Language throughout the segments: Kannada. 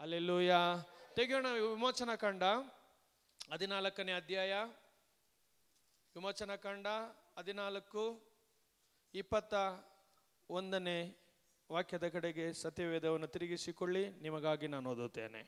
ಅಲ್ಲೆಲ್ಲೂಯ ತೆಗೆಯೋಣ ವಿಮೋಚನಾ ಕಂಡ ಹದಿನಾಲ್ಕನೇ ಅಧ್ಯಾಯ ವಿಮೋಚನಾ ಕಂಡ ಹದಿನಾಲ್ಕು ಇಪ್ಪತ್ತ ಒಂದನೇ ವಾಕ್ಯದ ಕಡೆಗೆ ಸತ್ಯವೇದವನ್ನು ತಿರುಗಿಸಿಕೊಳ್ಳಿ ನಿಮಗಾಗಿ ನಾನು ಓದುತ್ತೇನೆ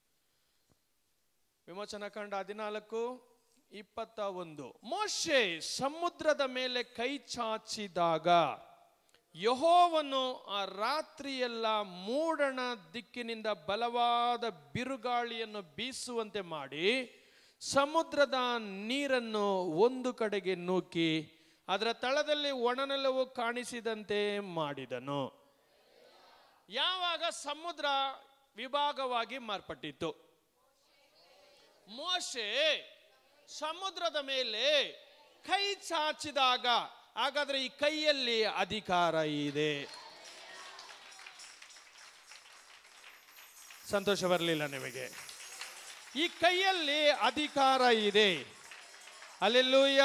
ವಿಮೋಚನಾ ಕಂಡ ಹದಿನಾಲ್ಕು ಇಪ್ಪತ್ತ ಒಂದು ಮೋಶೆ ಸಮುದ್ರದ ಮೇಲೆ ಕೈ ಚಾಚಿದಾಗ ಯಹೋವನು ಆ ರಾತ್ರಿಯೆಲ್ಲ ಮೂಡಣ ದಿಕ್ಕಿನಿಂದ ಬಲವಾದ ಬಿರುಗಾಳಿಯನ್ನು ಬೀಸುವಂತೆ ಮಾಡಿ ಸಮುದ್ರದ ನೀರನ್ನು ಒಂದು ಕಡೆಗೆ ನೂಕಿ ಅದರ ತಳದಲ್ಲಿ ಒಣನೆಲವು ಕಾಣಿಸಿದಂತೆ ಮಾಡಿದನು ಯಾವಾಗ ಸಮುದ್ರ ವಿಭಾಗವಾಗಿ ಮಾರ್ಪಟ್ಟಿತ್ತು ಮೋಶೆ ಸಮುದ್ರದ ಮೇಲೆ ಕೈ ಚಾಚಿದಾಗ ಹಾಗಾದ್ರೆ ಈ ಕೈಯಲ್ಲಿ ಅಧಿಕಾರ ಇದೆ ಸಂತೋಷ ಬರಲಿಲ್ಲ ನಿಮಗೆ ಈ ಕೈಯಲ್ಲಿ ಅಧಿಕಾರ ಇದೆ ಅಲ್ಲೆಲ್ಲೂಯ್ಯ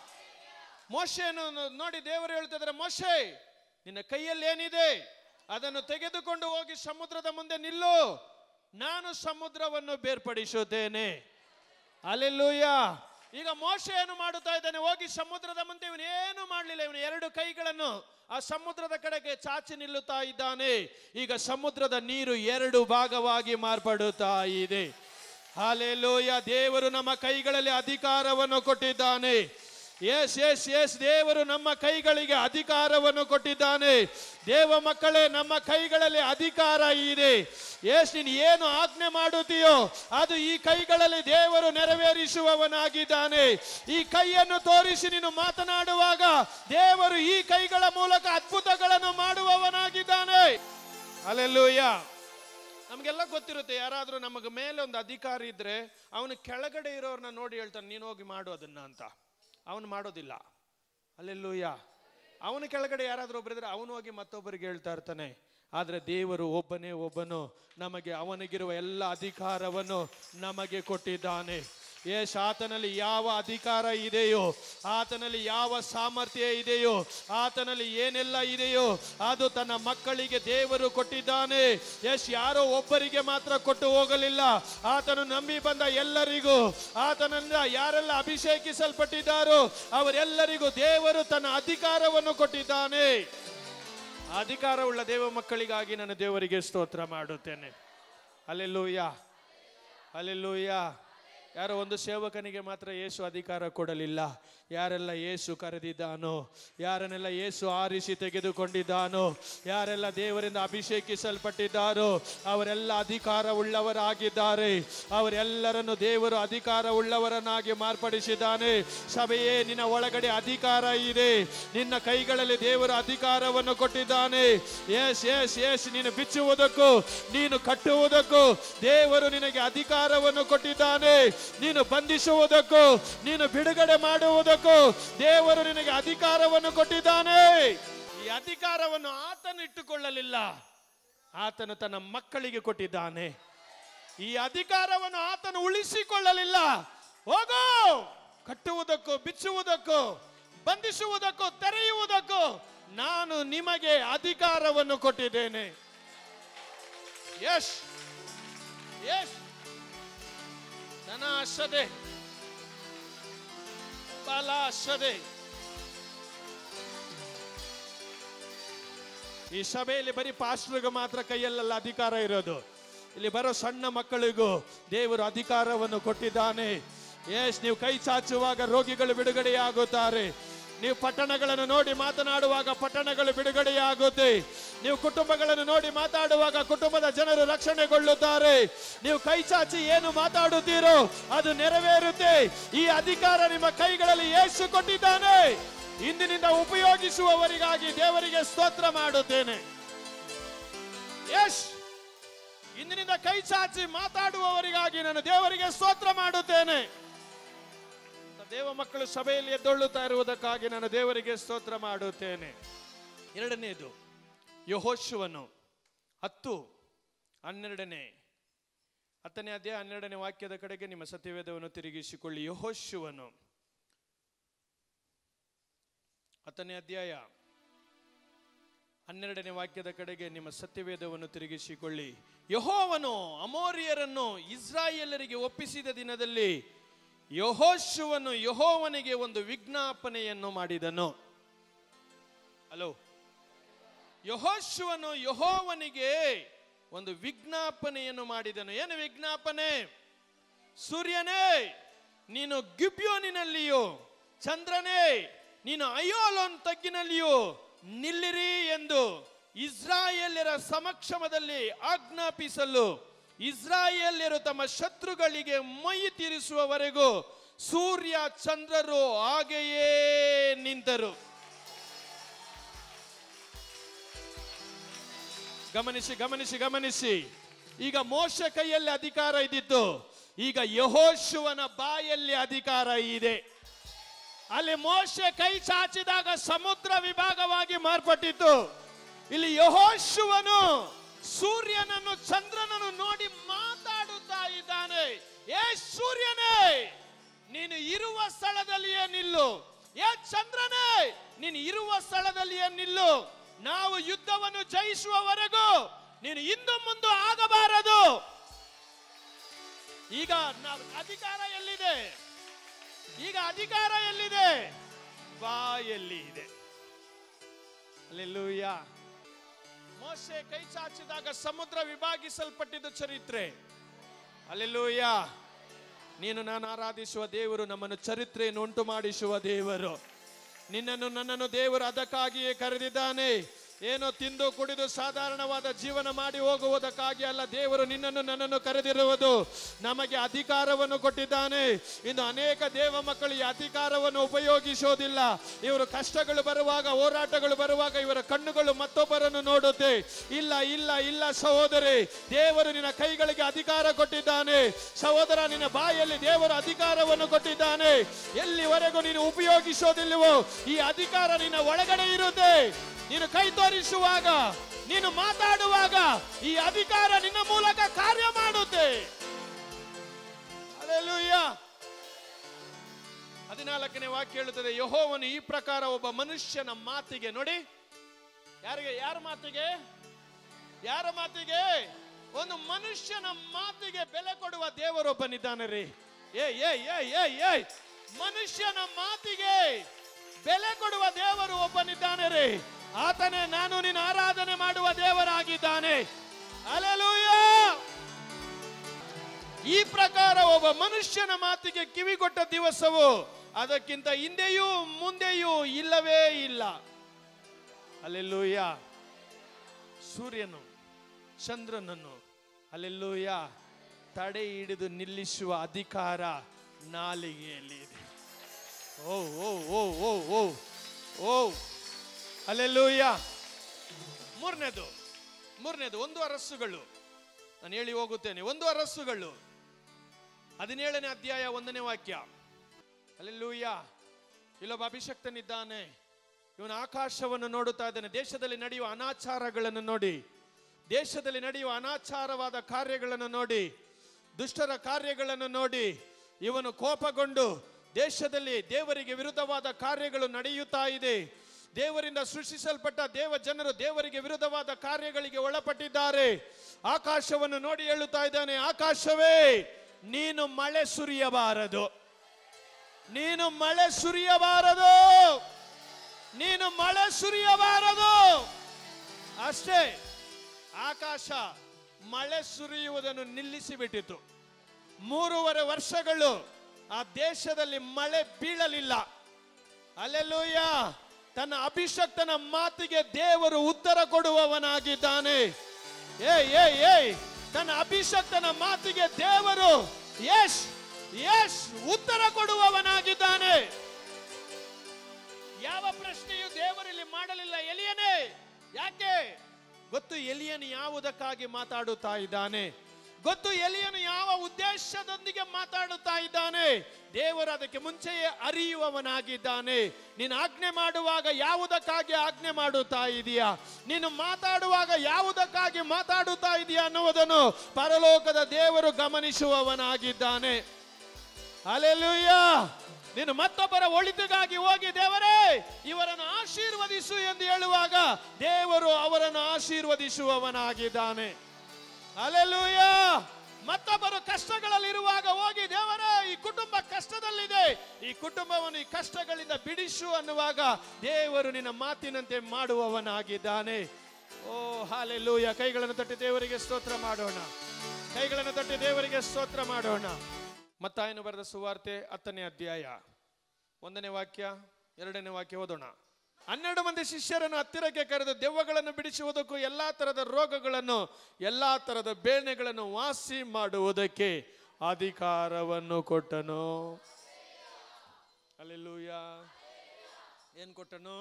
ಮೋಶೆಯನ್ನು ನೋಡಿ ದೇವರು ಹೇಳ್ತಿದ್ರೆ ಮೋಶೆ ನಿನ್ನ ಕೈಯಲ್ಲಿ ಏನಿದೆ ಅದನ್ನು ತೆಗೆದುಕೊಂಡು ಹೋಗಿ ಸಮುದ್ರದ ಮುಂದೆ ನಿಲ್ಲು ನಾನು ಸಮುದ್ರವನ್ನು ಬೇರ್ಪಡಿಸುತ್ತೇನೆ ಅಲ್ಲೆಲ್ಲೂಯ್ಯ ಈಗ ಮೋಶ ಏನು ಮಾಡುತ್ತಾ ಇದ್ದಾನೆ ಹೋಗಿ ಸಮುದ್ರದ ಮುಂದೆ ಇವನು ಏನು ಮಾಡಲಿಲ್ಲ ಇವನು ಎರಡು ಕೈಗಳನ್ನು ಆ ಸಮುದ್ರದ ಕಡೆಗೆ ಚಾಚಿ ನಿಲ್ಲುತ್ತಾ ಇದ್ದಾನೆ ಈಗ ಸಮುದ್ರದ ನೀರು ಎರಡು ಭಾಗವಾಗಿ ಮಾರ್ಪಡುತ್ತಾ ಇದೆ ಹಾಲೆಲೂಯ ದೇವರು ನಮ್ಮ ಕೈಗಳಲ್ಲಿ ಅಧಿಕಾರವನ್ನು ಕೊಟ್ಟಿದ್ದಾನೆ ಎಸ್ ಎಸ್ ಎಸ್ ದೇವರು ನಮ್ಮ ಕೈಗಳಿಗೆ ಅಧಿಕಾರವನ್ನು ಕೊಟ್ಟಿದ್ದಾನೆ ದೇವ ಮಕ್ಕಳೇ ನಮ್ಮ ಕೈಗಳಲ್ಲಿ ಅಧಿಕಾರ ಇದೆ ಎಸ್ ನೀನು ಏನು ಆಜ್ಞೆ ಮಾಡುತ್ತೀಯೋ ಅದು ಈ ಕೈಗಳಲ್ಲಿ ದೇವರು ನೆರವೇರಿಸುವವನಾಗಿದ್ದಾನೆ ಈ ಕೈಯನ್ನು ತೋರಿಸಿ ನೀನು ಮಾತನಾಡುವಾಗ ದೇವರು ಈ ಕೈಗಳ ಮೂಲಕ ಅದ್ಭುತಗಳನ್ನು ಮಾಡುವವನಾಗಿದ್ದಾನೆ ಅಲ್ಲೆಲ್ಲೂಯ್ಯ ನಮಗೆಲ್ಲ ಗೊತ್ತಿರುತ್ತೆ ಯಾರಾದರೂ ನಮಗೆ ಮೇಲೆ ಒಂದು ಅಧಿಕಾರಿ ಇದ್ರೆ ಅವನು ಕೆಳಗಡೆ ಇರೋರ್ನ ನೋಡಿ ಹೇಳ್ತಾನೆ ನೀನು ಹೋಗಿ ಮಾಡು ಅದನ್ನ ಅಂತ ಅವನು ಮಾಡೋದಿಲ್ಲ ಅಲ್ಲೆಲ್ಲೂಯ್ಯ ಅವನ ಕೆಳಗಡೆ ಯಾರಾದರೂ ಒಬ್ಬರಿದ್ರೆ ಅವನು ಹೋಗಿ ಮತ್ತೊಬ್ಬರಿಗೆ ಹೇಳ್ತಾ ಇರ್ತಾನೆ ಆದರೆ ದೇವರು ಒಬ್ಬನೇ ಒಬ್ಬನು ನಮಗೆ ಅವನಿಗಿರುವ ಎಲ್ಲ ಅಧಿಕಾರವನ್ನು ನಮಗೆ ಕೊಟ್ಟಿದ್ದಾನೆ ಯೇಸ್ ಆತನಲ್ಲಿ ಯಾವ ಅಧಿಕಾರ ಇದೆಯೋ ಆತನಲ್ಲಿ ಯಾವ ಸಾಮರ್ಥ್ಯ ಇದೆಯೋ ಆತನಲ್ಲಿ ಏನೆಲ್ಲ ಇದೆಯೋ ಅದು ತನ್ನ ಮಕ್ಕಳಿಗೆ ದೇವರು ಕೊಟ್ಟಿದ್ದಾನೆ ಯಶ್ ಯಾರೋ ಒಬ್ಬರಿಗೆ ಮಾತ್ರ ಕೊಟ್ಟು ಹೋಗಲಿಲ್ಲ ಆತನು ನಂಬಿ ಬಂದ ಎಲ್ಲರಿಗೂ ಆತನಿಂದ ಯಾರೆಲ್ಲ ಅಭಿಷೇಕಿಸಲ್ಪಟ್ಟಿದ್ದಾರೋ ಅವರೆಲ್ಲರಿಗೂ ದೇವರು ತನ್ನ ಅಧಿಕಾರವನ್ನು ಕೊಟ್ಟಿದ್ದಾನೆ ಅಧಿಕಾರವುಳ್ಳ ದೇವ ಮಕ್ಕಳಿಗಾಗಿ ನಾನು ದೇವರಿಗೆ ಸ್ತೋತ್ರ ಮಾಡುತ್ತೇನೆ ಅಲ್ಲೆಲ್ಲೂಯ್ಯ ಅಲ್ಲೆಲ್ಲೂಯ್ಯ ಯಾರೋ ಒಂದು ಸೇವಕನಿಗೆ ಮಾತ್ರ ಯೇಸು ಅಧಿಕಾರ ಕೊಡಲಿಲ್ಲ ಯಾರೆಲ್ಲ ಯೇಸು ಕರೆದಿದ್ದಾನೋ ಯಾರನ್ನೆಲ್ಲ ಯೇಸು ಆರಿಸಿ ತೆಗೆದುಕೊಂಡಿದ್ದಾನೋ ಯಾರೆಲ್ಲ ದೇವರಿಂದ ಅಭಿಷೇಕಿಸಲ್ಪಟ್ಟಿದ್ದಾರೋ ಅವರೆಲ್ಲ ಅಧಿಕಾರವುಳ್ಳವರಾಗಿದ್ದಾರೆ ಅವರೆಲ್ಲರನ್ನು ದೇವರು ಅಧಿಕಾರವುಳ್ಳವರನ್ನಾಗಿ ಮಾರ್ಪಡಿಸಿದ್ದಾನೆ ಸಭೆಯೇ ನಿನ್ನ ಒಳಗಡೆ ಅಧಿಕಾರ ಇದೆ ನಿನ್ನ ಕೈಗಳಲ್ಲಿ ದೇವರು ಅಧಿಕಾರವನ್ನು ಕೊಟ್ಟಿದ್ದಾನೆ ಎಸ್ ಎಸ್ ಎಸ್ ನೀನು ಬಿಚ್ಚುವುದಕ್ಕೂ ನೀನು ಕಟ್ಟುವುದಕ್ಕೂ ದೇವರು ನಿನಗೆ ಅಧಿಕಾರವನ್ನು ಕೊಟ್ಟಿದ್ದಾನೆ ನೀನು ಬಂಧಿಸುವುದಕ್ಕೂ ನೀನು ಬಿಡುಗಡೆ ಮಾಡುವುದಕ್ಕೂ ದೇವರು ನಿನಗೆ ಅಧಿಕಾರವನ್ನು ಕೊಟ್ಟಿದ್ದಾನೆ ಈ ಅಧಿಕಾರವನ್ನು ಆತನು ಇಟ್ಟುಕೊಳ್ಳಲಿಲ್ಲ ಆತನು ತನ್ನ ಮಕ್ಕಳಿಗೆ ಕೊಟ್ಟಿದ್ದಾನೆ ಈ ಅಧಿಕಾರವನ್ನು ಆತನು ಉಳಿಸಿಕೊಳ್ಳಲಿಲ್ಲ ಹೋಗೋ ಕಟ್ಟುವುದಕ್ಕೂ ಬಿಚ್ಚುವುದಕ್ಕೂ ಬಂಧಿಸುವುದಕ್ಕೂ ತೆರೆಯುವುದಕ್ಕೂ ನಾನು ನಿಮಗೆ ಅಧಿಕಾರವನ್ನು ಕೊಟ್ಟಿದ್ದೇನೆ ಯಶ್ ಯಶ್ ಧನ ಅಸದೆ ಬಲ ಅಸದೆ ಈ ಸಭೆಯಲ್ಲಿ ಬರೀ ಪಾಸ್ಟ್ರಿಗೆ ಮಾತ್ರ ಕೈಯಲ್ಲೆಲ್ಲ ಅಧಿಕಾರ ಇರೋದು ಇಲ್ಲಿ ಬರೋ ಸಣ್ಣ ಮಕ್ಕಳಿಗೂ ದೇವರು ಅಧಿಕಾರವನ್ನು ಕೊಟ್ಟಿದ್ದಾನೆ ಎಸ್ ನೀವು ಕೈ ಚಾಚುವಾಗ ರೋಗಿಗಳು ಬಿಡುಗಡೆಯಾಗುತ್ತಾರೆ ನೀವು ಪಟ್ಟಣಗಳನ್ನು ನೋಡಿ ಮಾತನಾಡುವಾಗ ಪಟ್ಟಣಗಳು ಬಿಡುಗಡೆಯಾಗುತ್ತೆ ನೀವು ಕುಟುಂಬಗಳನ್ನು ನೋಡಿ ಮಾತಾಡುವಾಗ ಕುಟುಂಬದ ಜನರು ರಕ್ಷಣೆಗೊಳ್ಳುತ್ತಾರೆ ನೀವು ಕೈ ಚಾಚಿ ಏನು ಮಾತಾಡುತ್ತೀರೋ ಅದು ನೆರವೇರುತ್ತೆ ಈ ಅಧಿಕಾರ ನಿಮ್ಮ ಕೈಗಳಲ್ಲಿ ಏಸು ಕೊಟ್ಟಿದ್ದಾನೆ ಇಂದಿನಿಂದ ಉಪಯೋಗಿಸುವವರಿಗಾಗಿ ದೇವರಿಗೆ ಸ್ತೋತ್ರ ಮಾಡುತ್ತೇನೆ ಯಶ್ ಇಂದಿನಿಂದ ಕೈ ಚಾಚಿ ಮಾತಾಡುವವರಿಗಾಗಿ ನಾನು ದೇವರಿಗೆ ಸ್ತೋತ್ರ ಮಾಡುತ್ತೇನೆ ದೇವ ಮಕ್ಕಳು ಸಭೆಯಲ್ಲಿ ಎದ್ದೊಳ್ಳುತ್ತಾ ಇರುವುದಕ್ಕಾಗಿ ನಾನು ದೇವರಿಗೆ ಸ್ತೋತ್ರ ಮಾಡುತ್ತೇನೆ ಎರಡನೇದು ಯಹೋಶುವನು ಹತ್ತು ಹನ್ನೆರಡನೇ ಹತ್ತನೇ ಅಧ್ಯಾಯ ಹನ್ನೆರಡನೇ ವಾಕ್ಯದ ಕಡೆಗೆ ನಿಮ್ಮ ಸತ್ಯವೇದವನ್ನು ತಿರುಗಿಸಿಕೊಳ್ಳಿ ಯಹೋಶುವನು ಹತ್ತನೇ ಅಧ್ಯಾಯ ಹನ್ನೆರಡನೇ ವಾಕ್ಯದ ಕಡೆಗೆ ನಿಮ್ಮ ಸತ್ಯವೇದವನ್ನು ತಿರುಗಿಸಿಕೊಳ್ಳಿ ಯಹೋವನು ಅಮೋರಿಯರನ್ನು ಇಸ್ರಾಯೇಲರಿಗೆ ಒಪ್ಪಿಸಿದ ದಿನದಲ್ಲಿ ಯಹೋಶುವನು ಯಹೋವನಿಗೆ ಒಂದು ವಿಜ್ಞಾಪನೆಯನ್ನು ಮಾಡಿದನು ಹಲೋ ಯಹೋಶುವನು ಯಹೋವನಿಗೆ ಒಂದು ವಿಜ್ಞಾಪನೆಯನ್ನು ಮಾಡಿದನು ಏನು ವಿಜ್ಞಾಪನೆ ಸೂರ್ಯನೇ ನೀನು ಗಿಬ್ಯೋನಿನಲ್ಲಿಯೂ ಚಂದ್ರನೇ ನೀನು ಅಯೋಲೋನ್ ತಗ್ಗಿನಲ್ಲಿಯೂ ನಿಲ್ಲಿರಿ ಎಂದು ಇಸ್ರಾಯೇಲ್ಯರ ಸಮಕ್ಷಮದಲ್ಲಿ ಆಜ್ಞಾಪಿಸಲು ಇಸ್ರಾಯೇಲ್ಯರು ತಮ್ಮ ಶತ್ರುಗಳಿಗೆ ಮೈ ತೀರಿಸುವವರೆಗೂ ಸೂರ್ಯ ಚಂದ್ರರು ಹಾಗೆಯೇ ನಿಂತರು ಗಮನಿಸಿ ಗಮನಿಸಿ ಗಮನಿಸಿ ಈಗ ಮೋಶ ಕೈಯಲ್ಲಿ ಅಧಿಕಾರ ಇದ್ದಿತ್ತು ಈಗ ಯಹೋಶುವನ ಬಾಯಲ್ಲಿ ಅಧಿಕಾರ ಇದೆ ಅಲ್ಲಿ ಮೋಶೆ ಕೈ ಚಾಚಿದಾಗ ಸಮುದ್ರ ವಿಭಾಗವಾಗಿ ಮಾರ್ಪಟ್ಟಿತ್ತು ಇಲ್ಲಿ ಯಹೋಶುವನು ಸೂರ್ಯನನ್ನು ಚಂದ್ರನನ್ನು ನೋಡಿ ಮಾತಾಡುತ್ತಾ ಇದ್ದಾನೆ ಏ ಸೂರ್ಯನೇ ನೀನು ಇರುವ ಸ್ಥಳದಲ್ಲಿಯೇ ನಿಲ್ಲು ಏ ಚಂದ್ರನೇ ನೀನು ಇರುವ ಸ್ಥಳದಲ್ಲಿಯೇ ನಿಲ್ಲು ನಾವು ಯುದ್ಧವನ್ನು ಜಯಿಸುವವರೆಗೂ ನೀನು ಹಿಂದು ಮುಂದೆ ಆಗಬಾರದು ಈಗ ನಾವು ಅಧಿಕಾರ ಎಲ್ಲಿದೆ ಈಗ ಅಧಿಕಾರ ಎಲ್ಲಿದೆ ಬಾಯಲ್ಲಿ ಇದೆ ಅಲ್ಲೆಲ್ಲೂಯ್ಯ ಮೋಸೆ ಕೈ ಚಾಚಿದಾಗ ಸಮುದ್ರ ವಿಭಾಗಿಸಲ್ಪಟ್ಟಿದ್ದು ಚರಿತ್ರೆ ಅಲ್ಲೆಲ್ಲೂಯ್ಯ ನೀನು ನಾನು ಆರಾಧಿಸುವ ದೇವರು ನಮ್ಮನ್ನು ಚರಿತ್ರೆಯನ್ನು ಉಂಟು ಮಾಡಿಸುವ ದೇವರು ನಿನ್ನನ್ನು ನನ್ನನ್ನು ದೇವರು ಅದಕ್ಕಾಗಿಯೇ ಕರೆದಿದ್ದಾನೆ ಏನೋ ತಿಂದು ಕುಡಿದು ಸಾಧಾರಣವಾದ ಜೀವನ ಮಾಡಿ ಹೋಗುವುದಕ್ಕಾಗಿ ಅಲ್ಲ ದೇವರು ನಿನ್ನನ್ನು ನನ್ನನ್ನು ಕರೆದಿರುವುದು ನಮಗೆ ಅಧಿಕಾರವನ್ನು ಕೊಟ್ಟಿದ್ದಾನೆ ಇನ್ನು ಅನೇಕ ದೇವ ಮಕ್ಕಳು ಈ ಅಧಿಕಾರವನ್ನು ಉಪಯೋಗಿಸೋದಿಲ್ಲ ಇವರು ಕಷ್ಟಗಳು ಬರುವಾಗ ಹೋರಾಟಗಳು ಬರುವಾಗ ಇವರ ಕಣ್ಣುಗಳು ಮತ್ತೊಬ್ಬರನ್ನು ನೋಡುತ್ತೆ ಇಲ್ಲ ಇಲ್ಲ ಇಲ್ಲ ಸಹೋದರಿ ದೇವರು ನಿನ್ನ ಕೈಗಳಿಗೆ ಅಧಿಕಾರ ಕೊಟ್ಟಿದ್ದಾನೆ ಸಹೋದರ ನಿನ್ನ ಬಾಯಲ್ಲಿ ದೇವರು ಅಧಿಕಾರವನ್ನು ಕೊಟ್ಟಿದ್ದಾನೆ ಎಲ್ಲಿವರೆಗೂ ನೀನು ಉಪಯೋಗಿಸೋದಿಲ್ಲವೋ ಈ ಅಧಿಕಾರ ನಿನ್ನ ಒಳಗಡೆ ಇರುತ್ತೆ ನೀನು ಕೈ ತೋರಿಸುವಾಗ ನೀನು ಮಾತಾಡುವಾಗ ಈ ಅಧಿಕಾರ ನಿನ್ನ ಮೂಲಕ ಕಾರ್ಯ ಮಾಡುತ್ತೆ ಅಲ್ಲೆಲ್ಲೂಯ್ಯ ಹದಿನಾಲ್ಕನೇ ವಾಕ್ಯ ಹೇಳುತ್ತದೆ ಯಹೋವನು ಈ ಪ್ರಕಾರ ಒಬ್ಬ ಮನುಷ್ಯನ ಮಾತಿಗೆ ನೋಡಿ ಯಾರಿಗೆ ಯಾರ ಮಾತಿಗೆ ಯಾರ ಮಾತಿಗೆ ಒಂದು ಮನುಷ್ಯನ ಮಾತಿಗೆ ಬೆಲೆ ಕೊಡುವ ದೇವರೊಬ್ಬನಿದ್ದಾನೆ ರೀ ಏ ಏ ಏ ಏ ಏ ಮನುಷ್ಯನ ಮಾತಿಗೆ ಬೆಲೆ ಕೊಡುವ ದೇವರು ಒಬ್ಬನಿದ್ದಾನೆ ರೀ ಆತನೇ ನಾನು ನಿನ್ನ ಆರಾಧನೆ ಮಾಡುವ ದೇವರಾಗಿದ್ದಾನೆ ಅಲೆಲೂಯ ಈ ಪ್ರಕಾರ ಒಬ್ಬ ಮನುಷ್ಯನ ಮಾತಿಗೆ ಕಿವಿಗೊಟ್ಟ ದಿವಸವು ಅದಕ್ಕಿಂತ ಹಿಂದೆಯೂ ಮುಂದೆಯೂ ಇಲ್ಲವೇ ಇಲ್ಲ ಅಲ್ಲೆಲ್ಲೂಯ ಸೂರ್ಯನು ಚಂದ್ರನನ್ನು ಅಲ್ಲೆಲ್ಲೂಯ ತಡೆ ಹಿಡಿದು ನಿಲ್ಲಿಸುವ ಅಧಿಕಾರ ನಾಲಿಗೆಯಲ್ಲಿ ಇದೆ ಓ ಓ ಓ ಓ ಓ ಓ ಅಲ್ಲೆಲ್ಲೂಯ ಮೂರನೇದು ಮೂರನೇದು ಒಂದು ಅರಸುಗಳು ನಾನು ಹೇಳಿ ಹೋಗುತ್ತೇನೆ ಒಂದು ಅರಸುಗಳು ಹದಿನೇಳನೇ ಅಧ್ಯಾಯ ಒಂದನೇ ವಾಕ್ಯ ಅಲ್ಲೆಲ್ಲೂಯ್ಯ ಇಲ್ಲೊಬ್ಬ ಅಭಿಷಕ್ತನಿದ್ದಾನೆ ಇವನು ಆಕಾಶವನ್ನು ನೋಡುತ್ತಾ ಇದ್ದಾನೆ ದೇಶದಲ್ಲಿ ನಡೆಯುವ ಅನಾಚಾರಗಳನ್ನು ನೋಡಿ ದೇಶದಲ್ಲಿ ನಡೆಯುವ ಅನಾಚಾರವಾದ ಕಾರ್ಯಗಳನ್ನು ನೋಡಿ ದುಷ್ಟರ ಕಾರ್ಯಗಳನ್ನು ನೋಡಿ ಇವನು ಕೋಪಗೊಂಡು ದೇಶದಲ್ಲಿ ದೇವರಿಗೆ ವಿರುದ್ಧವಾದ ಕಾರ್ಯಗಳು ನಡೆಯುತ್ತಾ ಇದೆ ದೇವರಿಂದ ಸೃಷ್ಟಿಸಲ್ಪಟ್ಟ ದೇವ ಜನರು ದೇವರಿಗೆ ವಿರುದ್ಧವಾದ ಕಾರ್ಯಗಳಿಗೆ ಒಳಪಟ್ಟಿದ್ದಾರೆ ಆಕಾಶವನ್ನು ನೋಡಿ ಹೇಳುತ್ತಾ ಇದ್ದಾನೆ ಆಕಾಶವೇ ನೀನು ಮಳೆ ಸುರಿಯಬಾರದು ನೀನು ಮಳೆ ಸುರಿಯಬಾರದು ನೀನು ಮಳೆ ಸುರಿಯಬಾರದು ಅಷ್ಟೇ ಆಕಾಶ ಮಳೆ ಸುರಿಯುವುದನ್ನು ನಿಲ್ಲಿಸಿಬಿಟ್ಟಿತು ಮೂರುವರೆ ವರ್ಷಗಳು ಆ ದೇಶದಲ್ಲಿ ಮಳೆ ಬೀಳಲಿಲ್ಲ ಅಲ್ಲೆಲ್ಲೂಯ್ಯ ತನ್ನ ಅಭಿಷಕ್ತನ ಮಾತಿಗೆ ದೇವರು ಉತ್ತರ ಕೊಡುವವನಾಗಿದ್ದಾನೆ ಏ ಏ ಏಯ್ ತನ್ನ ಅಭಿಷಕ್ತನ ಮಾತಿಗೆ ದೇವರು ಯಶ್ ಯಶ್ ಉತ್ತರ ಕೊಡುವವನಾಗಿದ್ದಾನೆ ಯಾವ ಪ್ರಶ್ನೆಯು ದೇವರಲ್ಲಿ ಮಾಡಲಿಲ್ಲ ಎಲಿಯನೇ ಯಾಕೆ ಗೊತ್ತು ಎಲಿಯನು ಯಾವುದಕ್ಕಾಗಿ ಮಾತಾಡುತ್ತಾ ಇದ್ದಾನೆ ಗೊತ್ತು ಎಲಿಯನು ಯಾವ ಉದ್ದೇಶದೊಂದಿಗೆ ಮಾತಾಡುತ್ತಾ ಇದ್ದಾನೆ ದೇವರು ಅದಕ್ಕೆ ಮುಂಚೆಯೇ ಅರಿಯುವವನಾಗಿದ್ದಾನೆ ನೀನು ಆಜ್ಞೆ ಮಾಡುವಾಗ ಯಾವುದಕ್ಕಾಗಿ ಆಜ್ಞೆ ಮಾಡುತ್ತಾ ಇದೀಯಾ ನೀನು ಮಾತಾಡುವಾಗ ಯಾವುದಕ್ಕಾಗಿ ಮಾತಾಡುತ್ತಾ ಇದೀಯಾ ಅನ್ನುವುದನ್ನು ಪರಲೋಕದ ದೇವರು ಗಮನಿಸುವವನಾಗಿದ್ದಾನೆ ಅಲೆಲುಯ್ಯ ನೀನು ಮತ್ತೊಬ್ಬರ ಒಳಿತಿಗಾಗಿ ಹೋಗಿ ದೇವರೇ ಇವರನ್ನು ಆಶೀರ್ವದಿಸು ಎಂದು ಹೇಳುವಾಗ ದೇವರು ಅವರನ್ನು ಆಶೀರ್ವದಿಸುವವನಾಗಿದ್ದಾನೆ ಅಲ್ಲೆಲ್ಲೂಯ ಮತ್ತೊಬ್ಬರು ಕಷ್ಟಗಳಲ್ಲಿರುವಾಗ ಹೋಗಿ ದೇವರೇ ಈ ಕುಟುಂಬ ಕಷ್ಟದಲ್ಲಿದೆ ಈ ಕುಟುಂಬವನ್ನು ಈ ಕಷ್ಟಗಳಿಂದ ಬಿಡಿಸು ಅನ್ನುವಾಗ ದೇವರು ನಿನ್ನ ಮಾತಿನಂತೆ ಮಾಡುವವನಾಗಿದ್ದಾನೆ ಓ ಹಾಲೆಲ್ಲೂಯ ಕೈಗಳನ್ನು ತಟ್ಟಿ ದೇವರಿಗೆ ಸ್ತೋತ್ರ ಮಾಡೋಣ ಕೈಗಳನ್ನು ತಟ್ಟಿ ದೇವರಿಗೆ ಸ್ತೋತ್ರ ಮಾಡೋಣ ಮತ್ತಾಯನು ಬರೆದ ಸುವಾರ್ತೆ ಹತ್ತನೇ ಅಧ್ಯಾಯ ಒಂದನೇ ವಾಕ್ಯ ಎರಡನೇ ವಾಕ್ಯ ಓದೋಣ ಹನ್ನೆರಡು ಮಂದಿ ಶಿಷ್ಯರನ್ನು ಹತ್ತಿರಕ್ಕೆ ಕರೆದು ದೆವ್ವಗಳನ್ನು ಬಿಡಿಸುವುದಕ್ಕೂ ಎಲ್ಲಾ ತರದ ರೋಗಗಳನ್ನು ಎಲ್ಲಾ ತರದ ಬೇನೆಗಳನ್ನು ವಾಸಿ ಮಾಡುವುದಕ್ಕೆ ಅಧಿಕಾರವನ್ನು ಕೊಟ್ಟನು ಅಲ್ಲೆಲ್ಲೂಯ ಏನ್ ಕೊಟ್ಟನು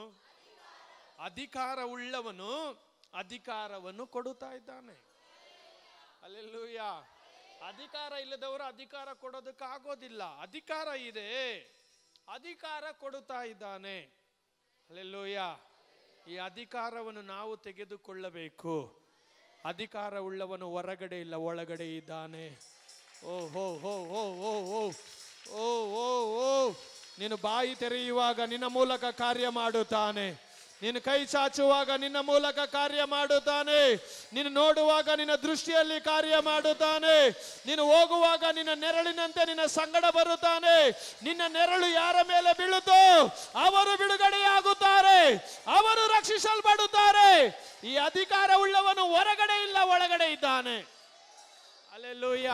ಅಧಿಕಾರ ಉಳ್ಳವನು ಅಧಿಕಾರವನ್ನು ಕೊಡುತ್ತಾ ಇದ್ದಾನೆ ಅಲ್ಲೆಲ್ಲೂಯ ಅಧಿಕಾರ ಇಲ್ಲದವರು ಅಧಿಕಾರ ಕೊಡೋದಕ್ಕೆ ಆಗೋದಿಲ್ಲ ಅಧಿಕಾರ ಇದೆ ಅಧಿಕಾರ ಕೊಡುತ್ತಾ ಇದ್ದಾನೆ ಅಲ್ಲೆಲ್ಲೂಯ ಈ ಅಧಿಕಾರವನ್ನು ನಾವು ತೆಗೆದುಕೊಳ್ಳಬೇಕು ಅಧಿಕಾರ ಉಳ್ಳವನು ಹೊರಗಡೆ ಇಲ್ಲ ಒಳಗಡೆ ಇದ್ದಾನೆ ಓ ಹೋ ಹೋ ಹೋ ಹೋ ಹೋ ಓ ಓ ಓ ನೀನು ಬಾಯಿ ತೆರೆಯುವಾಗ ನಿನ್ನ ಮೂಲಕ ಕಾರ್ಯ ಮಾಡುತ್ತಾನೆ ನೀನು ಕೈ ಚಾಚುವಾಗ ನಿನ್ನ ಮೂಲಕ ಕಾರ್ಯ ಮಾಡುತ್ತಾನೆ ನೀನು ನೋಡುವಾಗ ನಿನ್ನ ದೃಷ್ಟಿಯಲ್ಲಿ ಕಾರ್ಯ ಮಾಡುತ್ತಾನೆ ನೀನು ಹೋಗುವಾಗ ನಿನ್ನ ನೆರಳಿನಂತೆ ನಿನ್ನ ಸಂಗಡ ಬರುತ್ತಾನೆ ನಿನ್ನ ನೆರಳು ಯಾರ ಮೇಲೆ ಬೀಳುತ್ತೋ ಅವರು ಬಿಡುಗಡೆಯಾಗುತ್ತಾರೆ ಅವರು ರಕ್ಷಿಸಲ್ಪಡುತ್ತಾರೆ ಈ ಅಧಿಕಾರ ಉಳ್ಳವನು ಹೊರಗಡೆ ಇಲ್ಲ ಒಳಗಡೆ ಇದ್ದಾನೆ ಅಲ್ಲೆಲ್ಲೂಯ್ಯ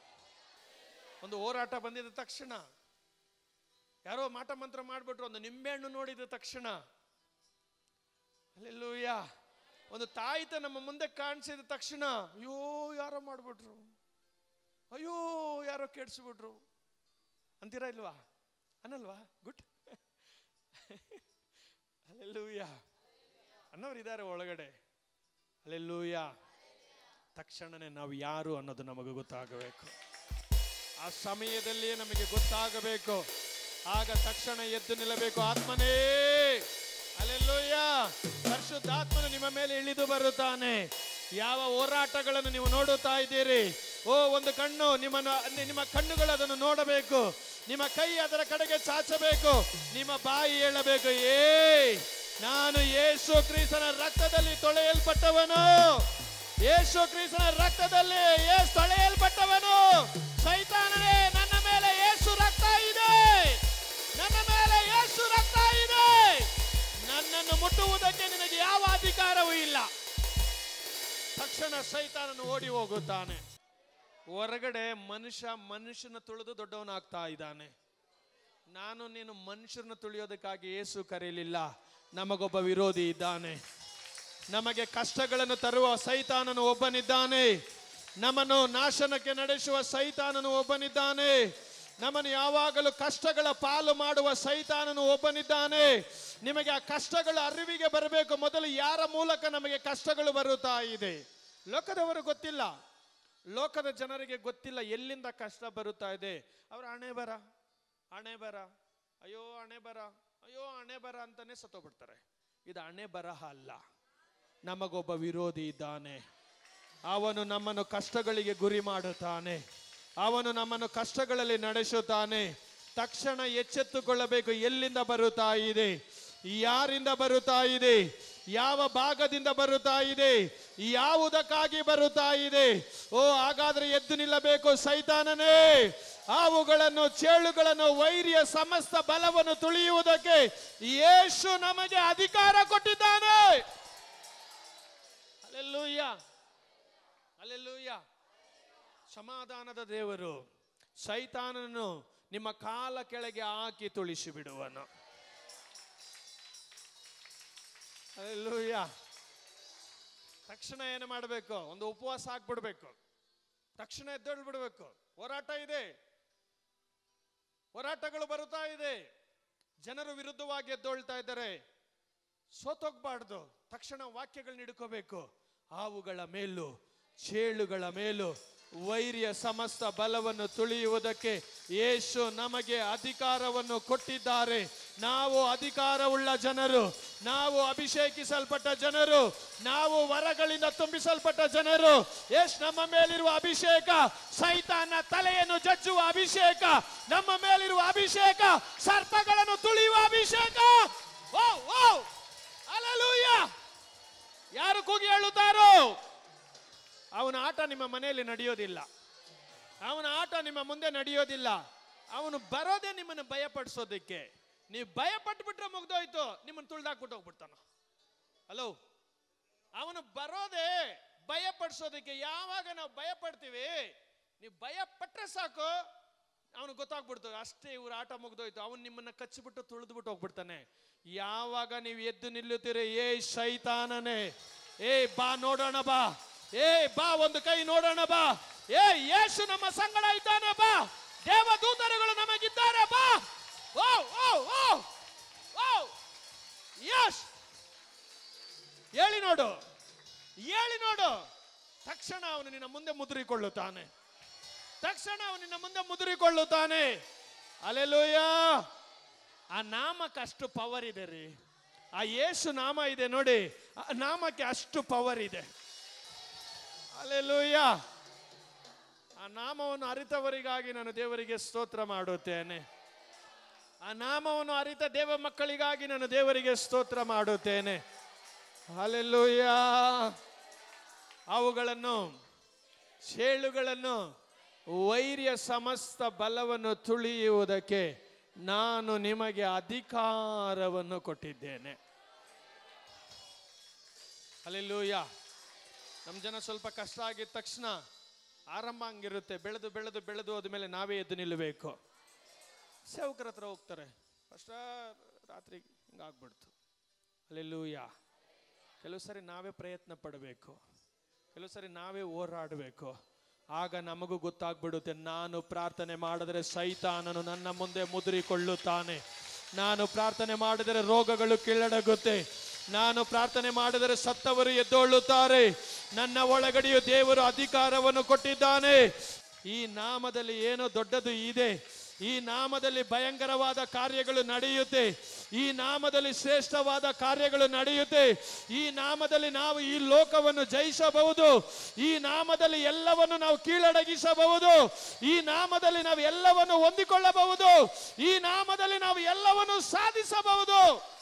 ಒಂದು ಹೋರಾಟ ಬಂದಿದ ತಕ್ಷಣ ಯಾರೋ ಮಾಟ ಮಂತ್ರ ಮಾಡ್ಬಿಟ್ರು ಒಂದು ನಿಂಬೆಹಣ್ಣು ನೋಡಿದ ತಕ್ಷಣ ಅಲ್ಲೆಲ್ಲೂಯ್ಯ ಒಂದು ತಾಯಿತ ನಮ್ಮ ಮುಂದೆ ಕಾಣಿಸಿದ ತಕ್ಷಣ ಅಯ್ಯೋ ಯಾರೋ ಮಾಡ್ಬಿಟ್ರು ಅಯ್ಯೋ ಯಾರೋ ಕೆಡ್ಸ್ಬಿಟ್ರು ಅಂತೀರಾ ಇಲ್ವಾ ಅನ್ನಲ್ವಾ ಗುಡ್ ಅಲ್ಲೆಲ್ಲೂಯ್ಯ ಅನ್ನೋರು ಇದ್ದಾರೆ ಒಳಗಡೆ ಅಲ್ಲೆಲ್ಲೂಯ್ಯ ತಕ್ಷಣನೇ ನಾವು ಯಾರು ಅನ್ನೋದು ನಮಗೆ ಗೊತ್ತಾಗಬೇಕು ಆ ಸಮಯದಲ್ಲಿಯೇ ನಮಗೆ ಗೊತ್ತಾಗಬೇಕು ಆಗ ತಕ್ಷಣ ಎದ್ದು ನಿಲ್ಲಬೇಕು ಆತ್ಮನೇ ಅಲ್ಲೆಲ್ಲೂಯ್ಯ ಪರಿಶುದ್ಧಾತ್ಮನು ನಿಮ್ಮ ಮೇಲೆ ಇಳಿದು ಬರುತ್ತಾನೆ ಯಾವ ಹೋರಾಟಗಳನ್ನು ನೀವು ನೋಡುತ್ತಾ ಇದ್ದೀರಿ ಓ ಒಂದು ಕಣ್ಣು ನಿಮ್ಮನ್ನು ನಿಮ್ಮ ಕಣ್ಣುಗಳು ಅದನ್ನು ನೋಡಬೇಕು ನಿಮ್ಮ ಕೈ ಅದರ ಕಡೆಗೆ ಚಾಚಬೇಕು ನಿಮ್ಮ ಬಾಯಿ ಹೇಳಬೇಕು ಏ ನಾನು ಯೇಸು ಕ್ರಿಸ್ತನ ರಕ್ತದಲ್ಲಿ ತೊಳೆಯಲ್ಪಟ್ಟವನು ಯೇಸು ಕ್ರಿಸ್ತನ ರಕ್ತದಲ್ಲಿ ಏಸು ತೊಳೆಯಲ್ಪಟ್ಟವನು ಸೈತಾನನೇ ನನ್ನ ಮೇಲೆ ಯೇಸು ರಕ್ತ ಇದೆ ನನ್ನ ಮೇಲೆ ಯೇಸು ರಕ್ತ ಇದೆ ನನ್ನನ್ನು ಮುಟ್ಟುವುದಕ್ಕೆ ನಿನಗೆ ಯಾವ ಅಧಿಕಾರವೂ ಇಲ್ಲ ತಕ್ಷಣ ಸೈತಾನನು ಓಡಿ ಹೋಗುತ್ತಾನೆ ಹೊರಗಡೆ ಮನುಷ್ಯ ಮನುಷ್ಯನ ತುಳಿದು ದೊಡ್ಡವನಾಗ್ತಾ ಇದ್ದಾನೆ ನಾನು ನೀನು ಮನುಷ್ಯರನ್ನ ತುಳಿಯೋದಕ್ಕಾಗಿ ಏಸು ಕರೆಯಲಿಲ್ಲ ನಮಗೊಬ್ಬ ವಿರೋಧಿ ಇದ್ದಾನೆ ನಮಗೆ ಕಷ್ಟಗಳನ್ನು ತರುವ ಸೈತಾನನು ಒಬ್ಬನಿದ್ದಾನೆ ನಮ್ಮನ್ನು ನಾಶನಕ್ಕೆ ನಡೆಸುವ ಸೈತಾನನು ಒಬ್ಬನಿದ್ದಾನೆ ನಮ್ಮನ್ನು ಯಾವಾಗಲೂ ಕಷ್ಟಗಳ ಪಾಲು ಮಾಡುವ ಸೈತಾನನು ಒಬ್ಬನಿದ್ದಾನೆ ನಿಮಗೆ ಆ ಕಷ್ಟಗಳು ಅರಿವಿಗೆ ಬರಬೇಕು ಮೊದಲು ಯಾರ ಮೂಲಕ ನಮಗೆ ಕಷ್ಟಗಳು ಬರುತ್ತಾ ಇದೆ ಲೋಕದವರು ಗೊತ್ತಿಲ್ಲ ಲೋಕದ ಜನರಿಗೆ ಗೊತ್ತಿಲ್ಲ ಎಲ್ಲಿಂದ ಕಷ್ಟ ಬರುತ್ತಾ ಇದೆ ಅವರ ಹಣೆ ಬರ ಹಣೆ ಬರ ಅಯ್ಯೋ ಹಣೆ ಬರ ಅಯ್ಯೋ ಹಣೆ ಬರ ಅಂತಾನೆ ಸತ್ತೋಗ್ಬಿಡ್ತಾರೆ ಇದು ಹಣೆ ಬರಹ ಅಲ್ಲ ನಮಗೊಬ್ಬ ವಿರೋಧಿ ಇದ್ದಾನೆ ಅವನು ನಮ್ಮನ್ನು ಕಷ್ಟಗಳಿಗೆ ಗುರಿ ಮಾಡುತ್ತಾನೆ ಅವನು ನಮ್ಮನ್ನು ಕಷ್ಟಗಳಲ್ಲಿ ನಡೆಸುತ್ತಾನೆ ತಕ್ಷಣ ಎಚ್ಚೆತ್ತುಕೊಳ್ಳಬೇಕು ಎಲ್ಲಿಂದ ಬರುತ್ತಾ ಇದೆ ಯಾರಿಂದ ಬರುತ್ತಾ ಇದೆ ಯಾವ ಭಾಗದಿಂದ ಬರುತ್ತಾ ಇದೆ ಯಾವುದಕ್ಕಾಗಿ ಬರುತ್ತಾ ಇದೆ ಓ ಹಾಗಾದ್ರೆ ಎದ್ದು ನಿಲ್ಲಬೇಕು ಸೈತಾನನೇ ಹಾವುಗಳನ್ನು ಚೇಳುಗಳನ್ನು ವೈರ್ಯ ಸಮಸ್ತ ಬಲವನ್ನು ತುಳಿಯುವುದಕ್ಕೆ ಯೇಸು ನಮಗೆ ಅಧಿಕಾರ ಕೊಟ್ಟಿದ್ದಾನೆ ಅಲ್ಲೆಲ್ಲೂಯ್ಯ ಅಲ್ಲೆಲ್ಲೂಯ್ಯ ಸಮಾಧಾನದ ದೇವರು ಸೈತಾನನು ನಿಮ್ಮ ಕಾಲ ಕೆಳಗೆ ಹಾಕಿ ತುಳಿಸಿ ಬಿಡುವನು ಅಲ್ಲೆಲ್ಲೂಯ್ಯ ತಕ್ಷಣ ಏನು ಮಾಡಬೇಕು ಒಂದು ಉಪವಾಸ ಹಾಕ್ಬಿಡ್ಬೇಕು ತಕ್ಷಣ ಎದ್ದೇಳು ಬಿಡಬೇಕು ಹೋರಾಟ ಇದೆ ಹೋರಾಟಗಳು ಬರುತ್ತಾ ಇದೆ ಜನರು ವಿರುದ್ಧವಾಗಿ ಎದ್ದೊಳ್ತಾ ಇದ್ದಾರೆ ಸೋತೋಗ್ಬಾರ್ದು ತಕ್ಷಣ ವಾಕ್ಯಗಳನ್ನ ಹಿಡ್ಕೋಬೇಕು ಹಾವುಗಳ ಮೇಲೂ ಚೇಳುಗಳ ಮೇಲೂ ವೈರ್ಯ ಸಮಸ್ತ ಬಲವನ್ನು ತುಳಿಯುವುದಕ್ಕೆ ಯೇಸು ನಮಗೆ ಅಧಿಕಾರವನ್ನು ಕೊಟ್ಟಿದ್ದಾರೆ ನಾವು ಅಧಿಕಾರವುಳ್ಳ ಜನರು ನಾವು ಅಭಿಷೇಕಿಸಲ್ಪಟ್ಟ ಜನರು ನಾವು ವರಗಳಿಂದ ತುಂಬಿಸಲ್ಪಟ್ಟ ಜನರು ಯೇಸು ನಮ್ಮ ಮೇಲಿರುವ ಅಭಿಷೇಕ ಸೈತಾನ ತಲೆಯನ್ನು ಜಜ್ಜುವ ಅಭಿಷೇಕ ನಮ್ಮ ಮೇಲಿರುವ ಅಭಿಷೇಕ ಸರ್ಪಗಳನ್ನು ತುಳಿಯುವ ಅಭಿಷೇಕ ಓ ಓ ಅಲಲೂಯ ಯಾರು ಕೂಗಿ ಹೇಳುತ್ತಾರೋ ಅವನ ಆಟ ನಿಮ್ಮ ಮನೆಯಲ್ಲಿ ನಡೆಯೋದಿಲ್ಲ ಅವನ ಆಟ ನಿಮ್ಮ ಮುಂದೆ ನಡೆಯೋದಿಲ್ಲ ಅವನು ಬರೋದೇ ನಿಮ್ಮನ್ನು ಭಯಪಡಿಸೋದಕ್ಕೆ ನೀವು ಭಯಪಟ್ಬಿಟ್ರೆ ಮುಗ್ದೋಯ್ತು ನಿಮ್ಮನ್ನು ತುಳ್ದಾಕ್ಬಿಟ್ಟು ಹೋಗ್ಬಿಡ್ತಾನ ಹಲೋ ಅವನು ಬರೋದೇ ಭಯಪಡಿಸೋದಕ್ಕೆ ಯಾವಾಗ ನಾವು ಭಯಪಡ್ತೀವಿ ನೀವು ಭಯ ಪಟ್ರೆ ಸಾಕು ಅವನು ಗೊತ್ತಾಗ್ಬಿಡ್ತು ಅಷ್ಟೇ ಇವ್ರ ಆಟ ಮುಗ್ದೋಯ್ತು ಅವನು ನಿಮ್ಮನ್ನ ಕಚ್ಚಿಬಿಟ್ಟು ತುಳಿದ್ಬಿಟ್ಟು ಹೋಗ್ಬಿಡ್ತಾನೆ ಯಾವಾಗ ನೀವು ಎದ್ದು ನಿಲ್ಲುತ್ತೀರಿ ಏ ಶೈತಾನನೇ ಏ ಬಾ ನೋಡೋಣ ಬಾ ಏ ಬಾ ಒಂದು ಕೈ ನೋಡೋಣ ಬಾ ಏ ಯೇಸು ನಮ್ಮ ಸಂಗಡ ಇದ್ದಾನೆ ಬಾ ದೇವದೂತರುಗಳು ನಮಗಿದ್ದಾರೆ ಬಾ ಓ ಓ ಓ ಓ ಯಶ್ ಹೇಳಿ ನೋಡು ಹೇಳಿ ನೋಡು ತಕ್ಷಣ ಅವನು ನಿನ್ನ ಮುಂದೆ ಮುದುರಿಕೊಳ್ಳುತ್ತಾನೆ ತಕ್ಷಣ ಅವನು ನಿನ್ನ ಮುಂದೆ ಮುದುರಿಕೊಳ್ಳುತ್ತಾನೆ ಅಲೆಲೂಯ ಆ ನಾಮಕ್ಕೆ ಅಷ್ಟು ಪವರ್ ಇದೆ ರೀ ಆ ಯೇಸು ನಾಮ ಇದೆ ನೋಡಿ ಆ ನಾಮಕ್ಕೆ ಅಷ್ಟು ಪವರ್ ಇದೆ ಅಲೆಲೂಯ ಆ ನಾಮವನ್ನು ಅರಿತವರಿಗಾಗಿ ನಾನು ದೇವರಿಗೆ ಸ್ತೋತ್ರ ಮಾಡುತ್ತೇನೆ ಆ ನಾಮವನ್ನು ಅರಿತ ದೇವ ಮಕ್ಕಳಿಗಾಗಿ ನಾನು ದೇವರಿಗೆ ಸ್ತೋತ್ರ ಮಾಡುತ್ತೇನೆ ಅಲೆಲೂಯ ಅವುಗಳನ್ನು ಚೇಳುಗಳನ್ನು ವೈರ್ಯ ಸಮಸ್ತ ಬಲವನ್ನು ತುಳಿಯುವುದಕ್ಕೆ ನಾನು ನಿಮಗೆ ಅಧಿಕಾರವನ್ನು ಕೊಟ್ಟಿದ್ದೇನೆ ಅಲ್ಲೆಲ್ಲೂಯ ನಮ್ಮ ಜನ ಸ್ವಲ್ಪ ಕಷ್ಟ ಆಗಿದ ತಕ್ಷಣ ಆರಂಭ ಹಂಗಿರುತ್ತೆ ಬೆಳೆದು ಬೆಳೆದು ಬೆಳೆದು ಹೋದ್ಮೇಲೆ ನಾವೇ ಎದ್ದು ನಿಲ್ಲಬೇಕು ಸೇವಕರ ಹತ್ರ ಹೋಗ್ತಾರೆ ಫಸ್ಟ್ ರಾತ್ರಿ ಹಿಂಗಾಗ್ಬಿಡ್ತು ಅಲ್ಲೆಲ್ಲೂಯ ಕೆಲವು ಸರಿ ನಾವೇ ಪ್ರಯತ್ನ ಪಡಬೇಕು ಕೆಲವು ಸರಿ ನಾವೇ ಹೋರಾಡಬೇಕು ಆಗ ನಮಗೂ ಗೊತ್ತಾಗ್ಬಿಡುತ್ತೆ ನಾನು ಪ್ರಾರ್ಥನೆ ಮಾಡಿದರೆ ಸೈತಾನನು ನನ್ನ ಮುಂದೆ ಮುದುರಿಕೊಳ್ಳುತ್ತಾನೆ ನಾನು ಪ್ರಾರ್ಥನೆ ಮಾಡಿದರೆ ರೋಗಗಳು ಕೀಳಡಗುತ್ತೆ ನಾನು ಪ್ರಾರ್ಥನೆ ಮಾಡಿದರೆ ಸತ್ತವರು ಎದ್ದೊಳ್ಳುತ್ತಾರೆ ನನ್ನ ಒಳಗಡೆಯೂ ದೇವರು ಅಧಿಕಾರವನ್ನು ಕೊಟ್ಟಿದ್ದಾನೆ ಈ ನಾಮದಲ್ಲಿ ಏನೋ ದೊಡ್ಡದು ಇದೆ ಈ ನಾಮದಲ್ಲಿ ಭಯಂಕರವಾದ ಕಾರ್ಯಗಳು ನಡೆಯುತ್ತೆ ಈ ನಾಮದಲ್ಲಿ ಶ್ರೇಷ್ಠವಾದ ಕಾರ್ಯಗಳು ನಡೆಯುತ್ತೆ ಈ ನಾಮದಲ್ಲಿ ನಾವು ಈ ಲೋಕವನ್ನು ಜಯಿಸಬಹುದು ಈ ನಾಮದಲ್ಲಿ ಎಲ್ಲವನ್ನು ನಾವು ಕೀಳಡಗಿಸಬಹುದು ಈ ನಾಮದಲ್ಲಿ ನಾವು ಎಲ್ಲವನ್ನು ಹೊಂದಿಕೊಳ್ಳಬಹುದು ಈ ನಾಮದಲ್ಲಿ ನಾವು ಎಲ್ಲವನ್ನು ಸಾಧಿಸಬಹುದು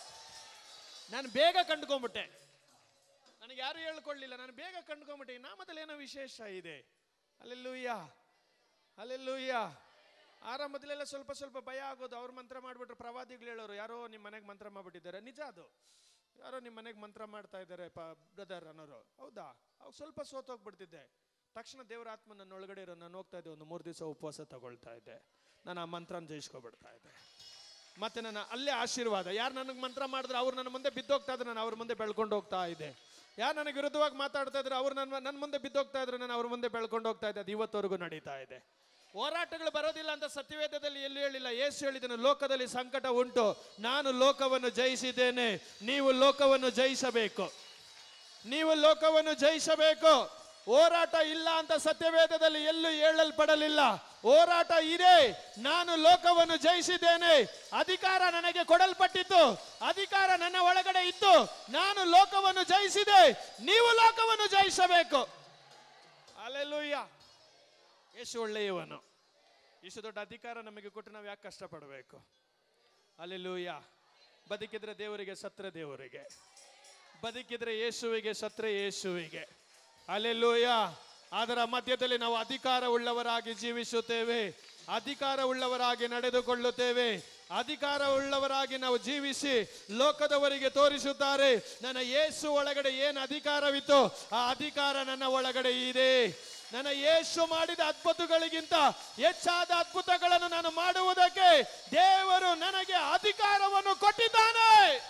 ನಾನು ಬೇಗ ಕಂಡುಕೊಂಡ್ಬಿಟ್ಟೆ ನನಗೆ ಯಾರು ಹೇಳ್ಕೊಳ್ಳಿಲ್ಲ ನಾನು ಬೇಗ ಕಂಡುಕೊಂಡ್ಬಿಟ್ಟೆ ಈ ನಾಮದಲ್ಲಿ ಏನೋ ವಿಶೇಷ ಇದೆ ಅಲ್ಲೆಲ್ಲೂಯ್ಯ ಅಲ್ಲೆಲ್ಲೂಯ್ಯ ಆರಂಭದಲ್ಲೆಲ್ಲ ಸ್ವಲ್ಪ ಸ್ವಲ್ಪ ಭಯ ಆಗೋದು ಅವ್ರು ಮಂತ್ರ ಮಾಡಿಬಿಟ್ರೆ ಪ್ರವಾದಿಗಳು ಹೇಳೋರು ಯಾರೋ ನಿಮ್ಮ ಮನೆಗೆ ಮಂತ್ರ ಮಾಡಿಬಿಟ್ಟಿದ್ದಾರೆ ನಿಜ ಅದು ಯಾರೋ ನಿಮ್ಮ ಮನೆಗೆ ಮಂತ್ರ ಮಾಡ್ತಾ ಇದ್ದಾರೆ ಪ ಬ್ರದರ್ ಅನ್ನೋರು ಹೌದಾ ಅವಾಗ ಸ್ವಲ್ಪ ಸೋತೋಗ್ಬಿಡ್ತಿದ್ದೆ ತಕ್ಷಣ ದೇವರ ಆತ್ಮ ನನ್ನ ಒಳಗಡೆ ಇರೋ ನಾನು ಹೋಗ್ತಾ ಇದ್ದೆ ಒಂದು ಮೂರು ದಿವಸ ಉಪವಾಸ ತಗೊಳ್ತಾ ಇದ್ದೆ ನಾನು ಆ ಮಂತ್ರನ ಜಯಿಸ್ಕೊಬಿಡ್ತಾ ಇದ್ದೆ ಮತ್ತೆ ನನ್ನ ಅಲ್ಲೇ ಆಶೀರ್ವಾದ ಯಾರು ನನಗೆ ಮಂತ್ರ ಮಾಡಿದ್ರೆ ಅವ್ರು ನನ್ನ ಮುಂದೆ ಬಿದ್ದೋಗ್ತಾ ಇದ್ರೆ ನಾನು ಅವ್ರ ಮುಂದೆ ಬೆಳ್ಕೊಂಡು ಹೋಗ್ತಾ ಇದ್ದೆ ಯಾರು ನನಗೆ ವಿರುದ್ಧವಾಗಿ ಮಾತಾಡ್ತಾ ಇದ್ರು ಅವ್ರು ನನ್ನ ನನ್ನ ಮುಂದೆ ಬಿದ್ದೋಗ್ತಾ ಇದ್ರು ನಾನು ಅವ್ರ ಮುಂದೆ ಬೆಳ್ಕೊಂಡು ಹೋಗ್ತಾ ಇದ್ದೆ ಅದು ಇವತ್ತವರೆಗೂ ನಡೀತಾ ಇದೆ ಹೋರಾಟಗಳು ಬರೋದಿಲ್ಲ ಅಂತ ಸತ್ಯವೇದದಲ್ಲಿ ಎಲ್ಲಿ ಹೇಳಿಲ್ಲ ಏಸು ಹೇಳಿದನು ಲೋಕದಲ್ಲಿ ಸಂಕಟ ಉಂಟು ನಾನು ಲೋಕವನ್ನು ಜಯಿಸಿದ್ದೇನೆ ನೀವು ಲೋಕವನ್ನು ಜಯಿಸಬೇಕು ನೀವು ಲೋಕವನ್ನು ಜಯಿಸಬೇಕು ಹೋರಾಟ ಇಲ್ಲ ಅಂತ ಸತ್ಯವೇದದಲ್ಲಿ ಎಲ್ಲೂ ಹೇಳಲ್ಪಡಲಿಲ್ಲ ಹೋರಾಟ ಇದೆ ನಾನು ಲೋಕವನ್ನು ಜಯಿಸಿದ್ದೇನೆ ಅಧಿಕಾರ ನನಗೆ ಕೊಡಲ್ಪಟ್ಟಿತ್ತು ಅಧಿಕಾರ ನನ್ನ ಒಳಗಡೆ ಇತ್ತು ನಾನು ಲೋಕವನ್ನು ಜಯಿಸಿದೆ ನೀವು ಲೋಕವನ್ನು ಜಯಿಸಬೇಕು ಅಲ್ಲೆಲ್ಲೂಯ್ಯ ಎಷ್ಟು ಒಳ್ಳೆಯವನು ಇಷ್ಟು ದೊಡ್ಡ ಅಧಿಕಾರ ನಮಗೆ ಕೊಟ್ಟು ನಾವು ಯಾಕೆ ಕಷ್ಟಪಡಬೇಕು ಅಲ್ಲೆಲ್ಲೂಯ್ಯ ಬದುಕಿದ್ರೆ ದೇವರಿಗೆ ಸತ್ರ ದೇವರಿಗೆ ಬದುಕಿದ್ರೆ ಯೇಸುವಿಗೆ ಸತ್ರ ಯೇಸುವಿಗೆ ಅಲ್ಲೆಲ್ಲೂಯ ಅದರ ಮಧ್ಯದಲ್ಲಿ ನಾವು ಅಧಿಕಾರ ಉಳ್ಳವರಾಗಿ ಜೀವಿಸುತ್ತೇವೆ ಅಧಿಕಾರ ಉಳ್ಳವರಾಗಿ ನಡೆದುಕೊಳ್ಳುತ್ತೇವೆ ಅಧಿಕಾರ ಉಳ್ಳವರಾಗಿ ನಾವು ಜೀವಿಸಿ ಲೋಕದವರಿಗೆ ತೋರಿಸುತ್ತಾರೆ ನನ್ನ ಯೇಸು ಒಳಗಡೆ ಏನು ಅಧಿಕಾರವಿತ್ತು ಆ ಅಧಿಕಾರ ನನ್ನ ಒಳಗಡೆ ಇದೆ ನನ್ನ ಯೇಸು ಮಾಡಿದ ಅದ್ಭುತಗಳಿಗಿಂತ ಹೆಚ್ಚಾದ ಅದ್ಭುತಗಳನ್ನು ನಾನು ಮಾಡುವುದಕ್ಕೆ ದೇವರು ನನಗೆ ಅಧಿಕಾರವನ್ನು ಕೊಟ್ಟಿದ್ದಾನೆ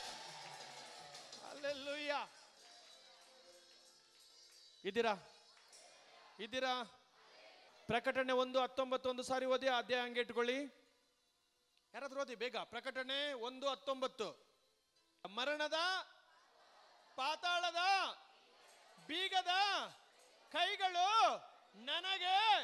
ಅಲ್ಲೆಲ್ಲೂಯ್ಯ ಇದ್ದೀರಾ ಇದ್ದೀರಾ ಪ್ರಕಟಣೆ ಒಂದು ಹತ್ತೊಂಬತ್ತು ಒಂದು ಸಾರಿ ಓದಿ ಆ ಅಧ್ಯಾಯ ಹಂಗೆ ಇಟ್ಕೊಳ್ಳಿ ಯಾರಾದ್ರೂ ಓದಿ ಬೇಗ ಪ್ರಕಟಣೆ ಒಂದು ಹತ್ತೊಂಬತ್ತು ಮರಣದ ಪಾತಾಳದ ಬೀಗದ ಕೈಗಳು ನನಗೆ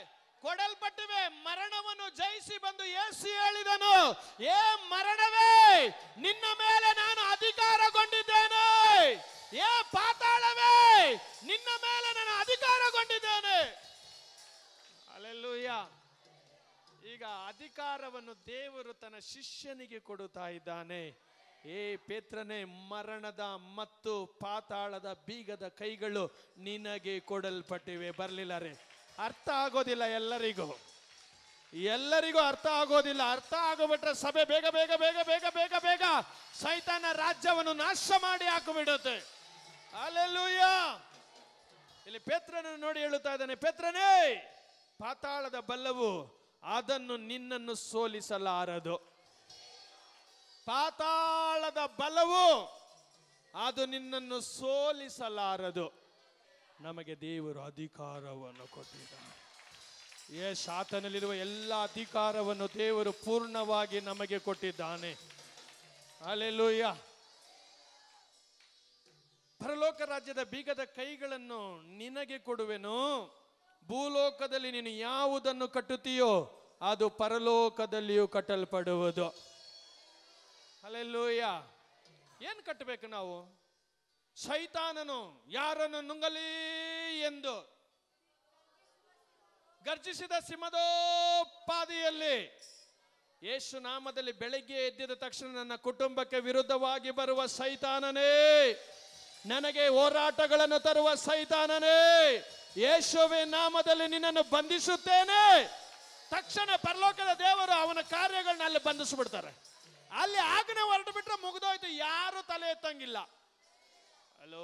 ಕೊಡಲ್ಪಟ್ಟಿವೆ ಮರಣವನ್ನು ಜಯಿಸಿ ಬಂದು ಯೇಸು ಹೇಳಿದನು ಏ ಮರಣವೇ ನಿನ್ನ ಮೇಲೆ ನಾನು ಅಧಿಕಾರಗೊಂಡಿದ್ದೇನೆ ಏ ಪಾತಾಳವೇ ನಿನ್ನ ಮೇಲೆ ನಾನು ಅಧಿಕಾರಗೊಂಡಿದ್ದೇನೆ ಅಲ್ಲೆಲ್ಲೂಯ್ಯ ಈಗ ಅಧಿಕಾರವನ್ನು ದೇವರು ತನ್ನ ಶಿಷ್ಯನಿಗೆ ಕೊಡುತ್ತಾ ಇದ್ದಾನೆ ಏ ಪೇತ್ರನೇ ಮರಣದ ಮತ್ತು ಪಾತಾಳದ ಬೀಗದ ಕೈಗಳು ನಿನಗೆ ಕೊಡಲ್ಪಟ್ಟಿವೆ ಬರಲಿಲ್ಲ ರೇ ಅರ್ಥ ಆಗೋದಿಲ್ಲ ಎಲ್ಲರಿಗೂ ಎಲ್ಲರಿಗೂ ಅರ್ಥ ಆಗೋದಿಲ್ಲ ಅರ್ಥ ಆಗೋಬಿಟ್ರೆ ಸಭೆ ಬೇಗ ಬೇಗ ಬೇಗ ಬೇಗ ಬೇಗ ಬೇಗ ಸೈತಾನ ರಾಜ್ಯವನ್ನು ನಾಶ ಮಾಡಿ ಹಾಕಿಬಿಡುತ್ತೆ ಅಲ್ಲೆಲ್ಲೂಯ್ಯ ಇಲ್ಲಿ ಪೇತ್ರನನ್ನು ನೋಡಿ ಹೇಳುತ್ತಾ ಇದ್ದಾನೆ ಪೇತ್ರನೇ ಪಾತಾಳದ ಬಲ್ಲವು ಅದನ್ನು ನಿನ್ನನ್ನು ಸೋಲಿಸಲಾರದು ಪಾತಾಳದ ಬಲವು ಅದು ನಿನ್ನನ್ನು ಸೋಲಿಸಲಾರದು ನಮಗೆ ದೇವರು ಅಧಿಕಾರವನ್ನು ಕೊಟ್ಟಿದ್ದಾನೆ ಏ ಶಾತನಲ್ಲಿರುವ ಎಲ್ಲ ಅಧಿಕಾರವನ್ನು ದೇವರು ಪೂರ್ಣವಾಗಿ ನಮಗೆ ಕೊಟ್ಟಿದ್ದಾನೆ ಅಲ್ಲೆಲ್ಲೂಯ್ಯ ಪರಲೋಕ ರಾಜ್ಯದ ಬೀಗದ ಕೈಗಳನ್ನು ನಿನಗೆ ಕೊಡುವೆನು ಭೂಲೋಕದಲ್ಲಿ ನೀನು ಯಾವುದನ್ನು ಕಟ್ಟುತ್ತೀಯೋ ಅದು ಪರಲೋಕದಲ್ಲಿಯೂ ಕಟ್ಟಲ್ಪಡುವುದು ಅಲ್ಲೆಲ್ಲೂಯ್ಯ ಏನ್ ಕಟ್ಟಬೇಕು ನಾವು ಸೈತಾನನು ಯಾರನ್ನು ನುಂಗಲಿ ಎಂದು ಗರ್ಜಿಸಿದ ಸಿಂಹದೋಪಾದಿಯಲ್ಲಿ ಯೇಸು ನಾಮದಲ್ಲಿ ಬೆಳಗ್ಗೆ ಎದ್ದಿದ ತಕ್ಷಣ ನನ್ನ ಕುಟುಂಬಕ್ಕೆ ವಿರುದ್ಧವಾಗಿ ಬರುವ ಸೈತಾನನೇ ನನಗೆ ಹೋರಾಟಗಳನ್ನು ತರುವ ಸೈತಾನನೇ ಯೇಸುವೆ ನಾಮದಲ್ಲಿ ನಿನ್ನನ್ನು ಬಂಧಿಸುತ್ತೇನೆ ತಕ್ಷಣ ಪರಲೋಕದ ದೇವರು ಅವನ ಕಾರ್ಯಗಳನ್ನ ಅಲ್ಲಿ ಬಂಧಿಸ್ಬಿಡ್ತಾರೆ ಅಲ್ಲಿ ಆಜ್ಞೆ ಹೊರಟು ಬಿಟ್ರೆ ಮುಗಿದೋಯ್ತು ಯಾರು ತಲೆ ಎತ್ತಂಗಿಲ್ಲ ಹಲೋ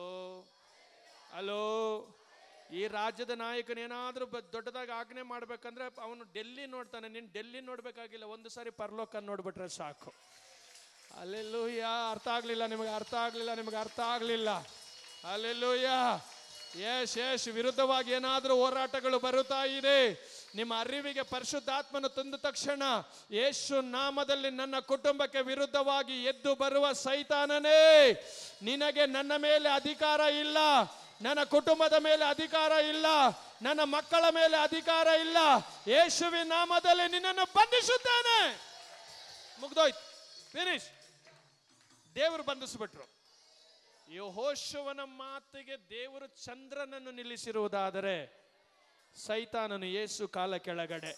ಹಲೋ ಈ ರಾಜ್ಯದ ನಾಯಕನೇನಾದ್ರೂ ಬ- ದೊಡ್ಡದಾಗಿ ಆಜ್ಞೆ ಮಾಡ್ಬೇಕಂದ್ರೆ ಅವನು ಡೆಲ್ಲಿ ನೋಡ್ತಾನೆ ನೀನು ಡೆಲ್ಲಿ ನೋಡ್ಬೇಕಾಗಿಲ್ಲ ಒಂದು ಸಾರಿ ಪರಲೋಕ ನೋಡ್ಬಿಟ್ರೆ ಸಾಕು ಅಲ್ಲೆಲ್ಲೂಯ್ಯ ಅರ್ಥ ಆಗ್ಲಿಲ್ಲ ನಿಮಗೆ ಅರ್ಥ ಆಗ್ಲಿಲ್ಲ ನಿಮಗೆ ಅರ್ಥ ಆಗ್ಲಿಲ್ಲ ಅಲ್ಲೆಲ್ಲೂಯ್ಯ ಯಶ್ ಯಶ್ ವಿರುದ್ಧವಾಗಿ ಏನಾದರೂ ಹೋರಾಟಗಳು ಬರುತ್ತಾ ಇದೆ ನಿಮ್ಮ ಅರಿವಿಗೆ ಪರಿಶುದ್ಧಾತ್ಮನು ತಂದ ತಕ್ಷಣ ಯೇಸು ನಾಮದಲ್ಲಿ ನನ್ನ ಕುಟುಂಬಕ್ಕೆ ವಿರುದ್ಧವಾಗಿ ಎದ್ದು ಬರುವ ಸೈತಾನನೇ ನಿನಗೆ ನನ್ನ ಮೇಲೆ ಅಧಿಕಾರ ಇಲ್ಲ ನನ್ನ ಕುಟುಂಬದ ಮೇಲೆ ಅಧಿಕಾರ ಇಲ್ಲ ನನ್ನ ಮಕ್ಕಳ ಮೇಲೆ ಅಧಿಕಾರ ಇಲ್ಲ ಯೇಸುವಿನ ನಾಮದಲ್ಲಿ ನಿನ್ನನ್ನು ಬಂಧಿಸುತ್ತೇನೆ ಮುಗ್ದೋಯ್ತು ಫಿನಿಶ್ ದೇವರು ಬಂಧಿಸ್ಬಿಟ್ರು ಯಹೋಶುವನ ಮಾತಿಗೆ ದೇವರು ಚಂದ್ರನನ್ನು ನಿಲ್ಲಿಸಿರುವುದಾದರೆ ಸೈತಾನನು ಯೇಸು ಕಾಲ ಕೆಳಗಡೆ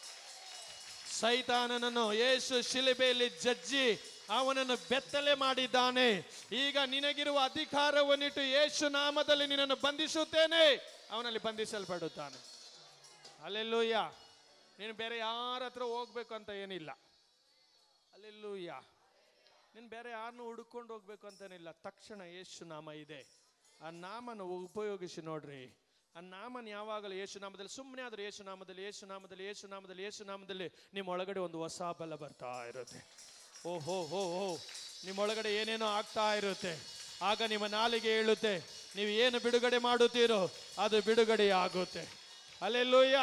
ಸೈತಾನನನ್ನು ಯೇಸು ಶಿಲುಬೆಯಲ್ಲಿ ಜಜ್ಜಿ ಅವನನ್ನು ಬೆತ್ತಲೆ ಮಾಡಿದ್ದಾನೆ ಈಗ ನಿನಗಿರುವ ಅಧಿಕಾರವನ್ನಿಟ್ಟು ಯೇಸು ನಾಮದಲ್ಲಿ ನಿನ್ನನ್ನು ಬಂಧಿಸುತ್ತೇನೆ ಅವನಲ್ಲಿ ಬಂಧಿಸಲ್ಪಡುತ್ತಾನೆ ಅಲ್ಲೆಲ್ಲೂಯ್ಯ ನೀನು ಬೇರೆ ಯಾರ ಹತ್ರ ಹೋಗ್ಬೇಕು ಅಂತ ಏನಿಲ್ಲ ಅಲ್ಲೆಲ್ಲೂಯ್ಯ ನೀನು ಬೇರೆ ಯಾರನ್ನು ಹುಡುಕೊಂಡು ಹೋಗ್ಬೇಕು ಅಂತೇನಿಲ್ಲ ತಕ್ಷಣ ಯೇಸು ನಾಮ ಇದೆ ಆ ನಾಮನ ಉಪಯೋಗಿಸಿ ನೋಡ್ರಿ ಆ ನಾಮನ ಯಾವಾಗಲೂ ಯೇಸು ನಾಮದಲ್ಲಿ ಸುಮ್ಮನೆ ಆದ್ರೆ ಯೇಸು ನಾಮದಲ್ಲಿ ಯೇಸು ನಾಮದಲ್ಲಿ ಯೇಸು ನಾಮದಲ್ಲಿ ಯೇಸು ನಾಮದಲ್ಲಿ ನಿಮ್ಮ ಒಳಗಡೆ ಒಂದು ಹೊಸ ಬಲ ಬರ್ತಾ ಇರುತ್ತೆ ಓ ಹೋ ಹೋ ಹೋ ನಿಮ್ಮ ಒಳಗಡೆ ಏನೇನೋ ಆಗ್ತಾ ಇರುತ್ತೆ ಆಗ ನಿಮ್ಮ ನಾಲಿಗೆ ಹೇಳುತ್ತೆ ನೀವು ಏನು ಬಿಡುಗಡೆ ಮಾಡುತ್ತೀರೋ ಅದು ಬಿಡುಗಡೆ ಆಗುತ್ತೆ ಅಲ್ಲೆಲ್ಲೂಯ್ಯ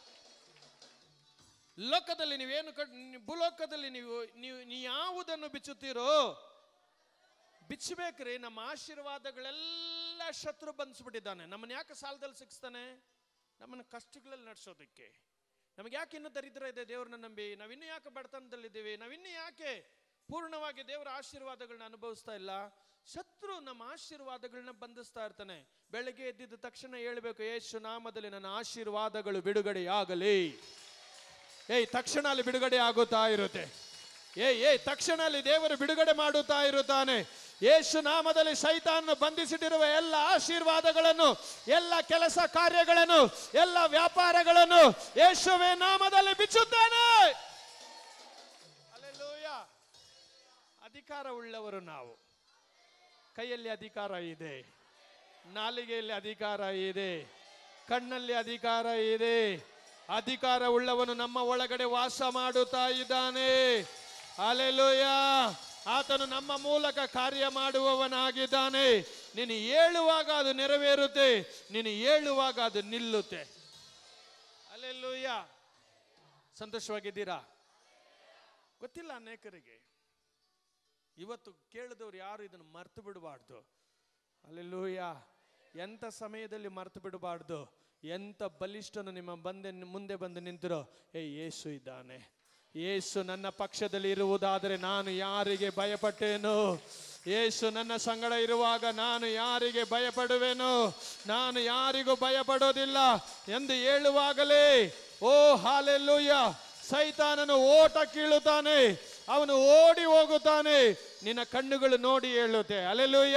ಲೋಕದಲ್ಲಿ ನೀವೇನು ಕಟ್ ನೀವು- ಭೂಲೋಕದಲ್ಲಿ ನೀವು ನೀವು ನೀವು ಯಾವುದನ್ನು ಬಿಚ್ಚುತ್ತೀರೋ ಬಿಚ್ಚಬೇಕ್ರಿ ನಮ್ಮ ಆಶೀರ್ವಾದಗಳೆಲ್ಲ ಶತ್ರು ಬಂಧಿಸ್ಬಿಟ್ಟಿದ್ದಾನೆ ನಮ್ಮನ್ನ ಯಾಕೆ ಸಾಲದಲ್ಲಿ ಸಿಕ್ಸ್ತಾನೆ ನಮ್ಮನ್ನ ಕಷ್ಟಗಳಲ್ಲಿ ನಡೆಸೋದಕ್ಕೆ ನಮಗೆ ಯಾಕೆ ಇನ್ನೂ ದರಿದ್ರ ಇದೆ ದೇವ್ರನ್ನ ನಂಬಿ ನಾವಿನ್ನೂ ಯಾಕೆ ಬಡತನದಲ್ಲಿದ್ದೀವಿ ನಾವಿನ್ನೂ ಯಾಕೆ ಪೂರ್ಣವಾಗಿ ದೇವರ ಆಶೀರ್ವಾದಗಳನ್ನ ಅನುಭವಿಸ್ತಾ ಇಲ್ಲ ಶತ್ರು ನಮ್ಮ ಆಶೀರ್ವಾದಗಳನ್ನ ಬಂಧಿಸ್ತಾ ಇರ್ತಾನೆ ಬೆಳಗ್ಗೆ ಎದ್ದಿದ್ದ ತಕ್ಷಣ ಹೇಳ್ಬೇಕು ಯೇಸು ನಾಮದಲ್ಲಿ ನನ್ನ ಆಶೀರ್ವಾದಗಳು ಬಿಡುಗಡೆಯಾಗಲಿ ಏಯ್ ತಕ್ಷಣ ಅಲ್ಲಿ ಬಿಡುಗಡೆ ಆಗುತ್ತಾ ಇರುತ್ತೆ ಏಯ್ ಏಯ್ ತಕ್ಷಣ ಅಲ್ಲಿ ದೇವರು ಬಿಡುಗಡೆ ಮಾಡುತ್ತಾ ಇರುತ್ತಾನೆ ಯೇಸು ನಾಮದಲ್ಲಿ ಸೈತಾನ ಬಂಧಿಸಿಟ್ಟಿರುವ ಎಲ್ಲ ಆಶೀರ್ವಾದಗಳನ್ನು ಎಲ್ಲ ಕೆಲಸ ಕಾರ್ಯಗಳನ್ನು ಎಲ್ಲ ವ್ಯಾಪಾರಗಳನ್ನು ಯೇಸುವೆ ನಾಮದಲ್ಲಿ ಬಿಚ್ಚುತ್ತಾನೆ ಅಲ್ಲೆಲ್ಲೂಯ್ಯ ಅಧಿಕಾರ ಉಳ್ಳವರು ನಾವು ಕೈಯಲ್ಲಿ ಅಧಿಕಾರ ಇದೆ ನಾಲಿಗೆಯಲ್ಲಿ ಅಧಿಕಾರ ಇದೆ ಕಣ್ಣಲ್ಲಿ ಅಧಿಕಾರ ಇದೆ ಅಧಿಕಾರ ಉಳ್ಳವನು ನಮ್ಮ ಒಳಗಡೆ ವಾಸ ಮಾಡುತ್ತಾ ಇದ್ದಾನೆ ಅಲೆಲುಯ ಆತನು ನಮ್ಮ ಮೂಲಕ ಕಾರ್ಯ ಮಾಡುವವನಾಗಿದ್ದಾನೆ ನೀನು ಹೇಳುವಾಗ ಅದು ನೆರವೇರುತ್ತೆ ನೀನು ಹೇಳುವಾಗ ಅದು ನಿಲ್ಲುತ್ತೆ ಅಲ್ಲೆಲ್ಲೂಯ್ಯ ಸಂತೋಷವಾಗಿದ್ದೀರಾ ಗೊತ್ತಿಲ್ಲ ಅನೇಕರಿಗೆ ಇವತ್ತು ಕೇಳಿದವ್ರು ಯಾರು ಇದನ್ನು ಮರ್ತು ಬಿಡಬಾರ್ದು ಅಲ್ಲೆಲ್ಲೂಯ್ಯ ಎಂಥ ಸಮಯದಲ್ಲಿ ಮರ್ತು ಬಿಡಬಾರ್ದು ಎಂತ ಬಲಿಷ್ಠನು ನಿಮ್ಮ ಬಂದೆ ಮುಂದೆ ಬಂದು ನಿಂತಿರೋ ಏ ಯೇಸು ಇದ್ದಾನೆ ಯೇಸು ನನ್ನ ಪಕ್ಷದಲ್ಲಿ ಇರುವುದಾದರೆ ನಾನು ಯಾರಿಗೆ ಭಯಪಟ್ಟೇನು ಯೇಸು ನನ್ನ ಸಂಗಡ ಇರುವಾಗ ನಾನು ಯಾರಿಗೆ ಭಯಪಡುವೆನು ನಾನು ಯಾರಿಗೂ ಭಯಪಡೋದಿಲ್ಲ ಎಂದು ಹೇಳುವಾಗಲೇ ಓ ಹಾಲೆಲ್ಲೂಯ್ಯ ಸೈತಾನನು ಓಟ ಕೀಳುತ್ತಾನೆ ಅವನು ಓಡಿ ಹೋಗುತ್ತಾನೆ ನಿನ್ನ ಕಣ್ಣುಗಳು ನೋಡಿ ಹೇಳುತ್ತೆ ಅಲ್ಲೆಲ್ಲೂಯ್ಯ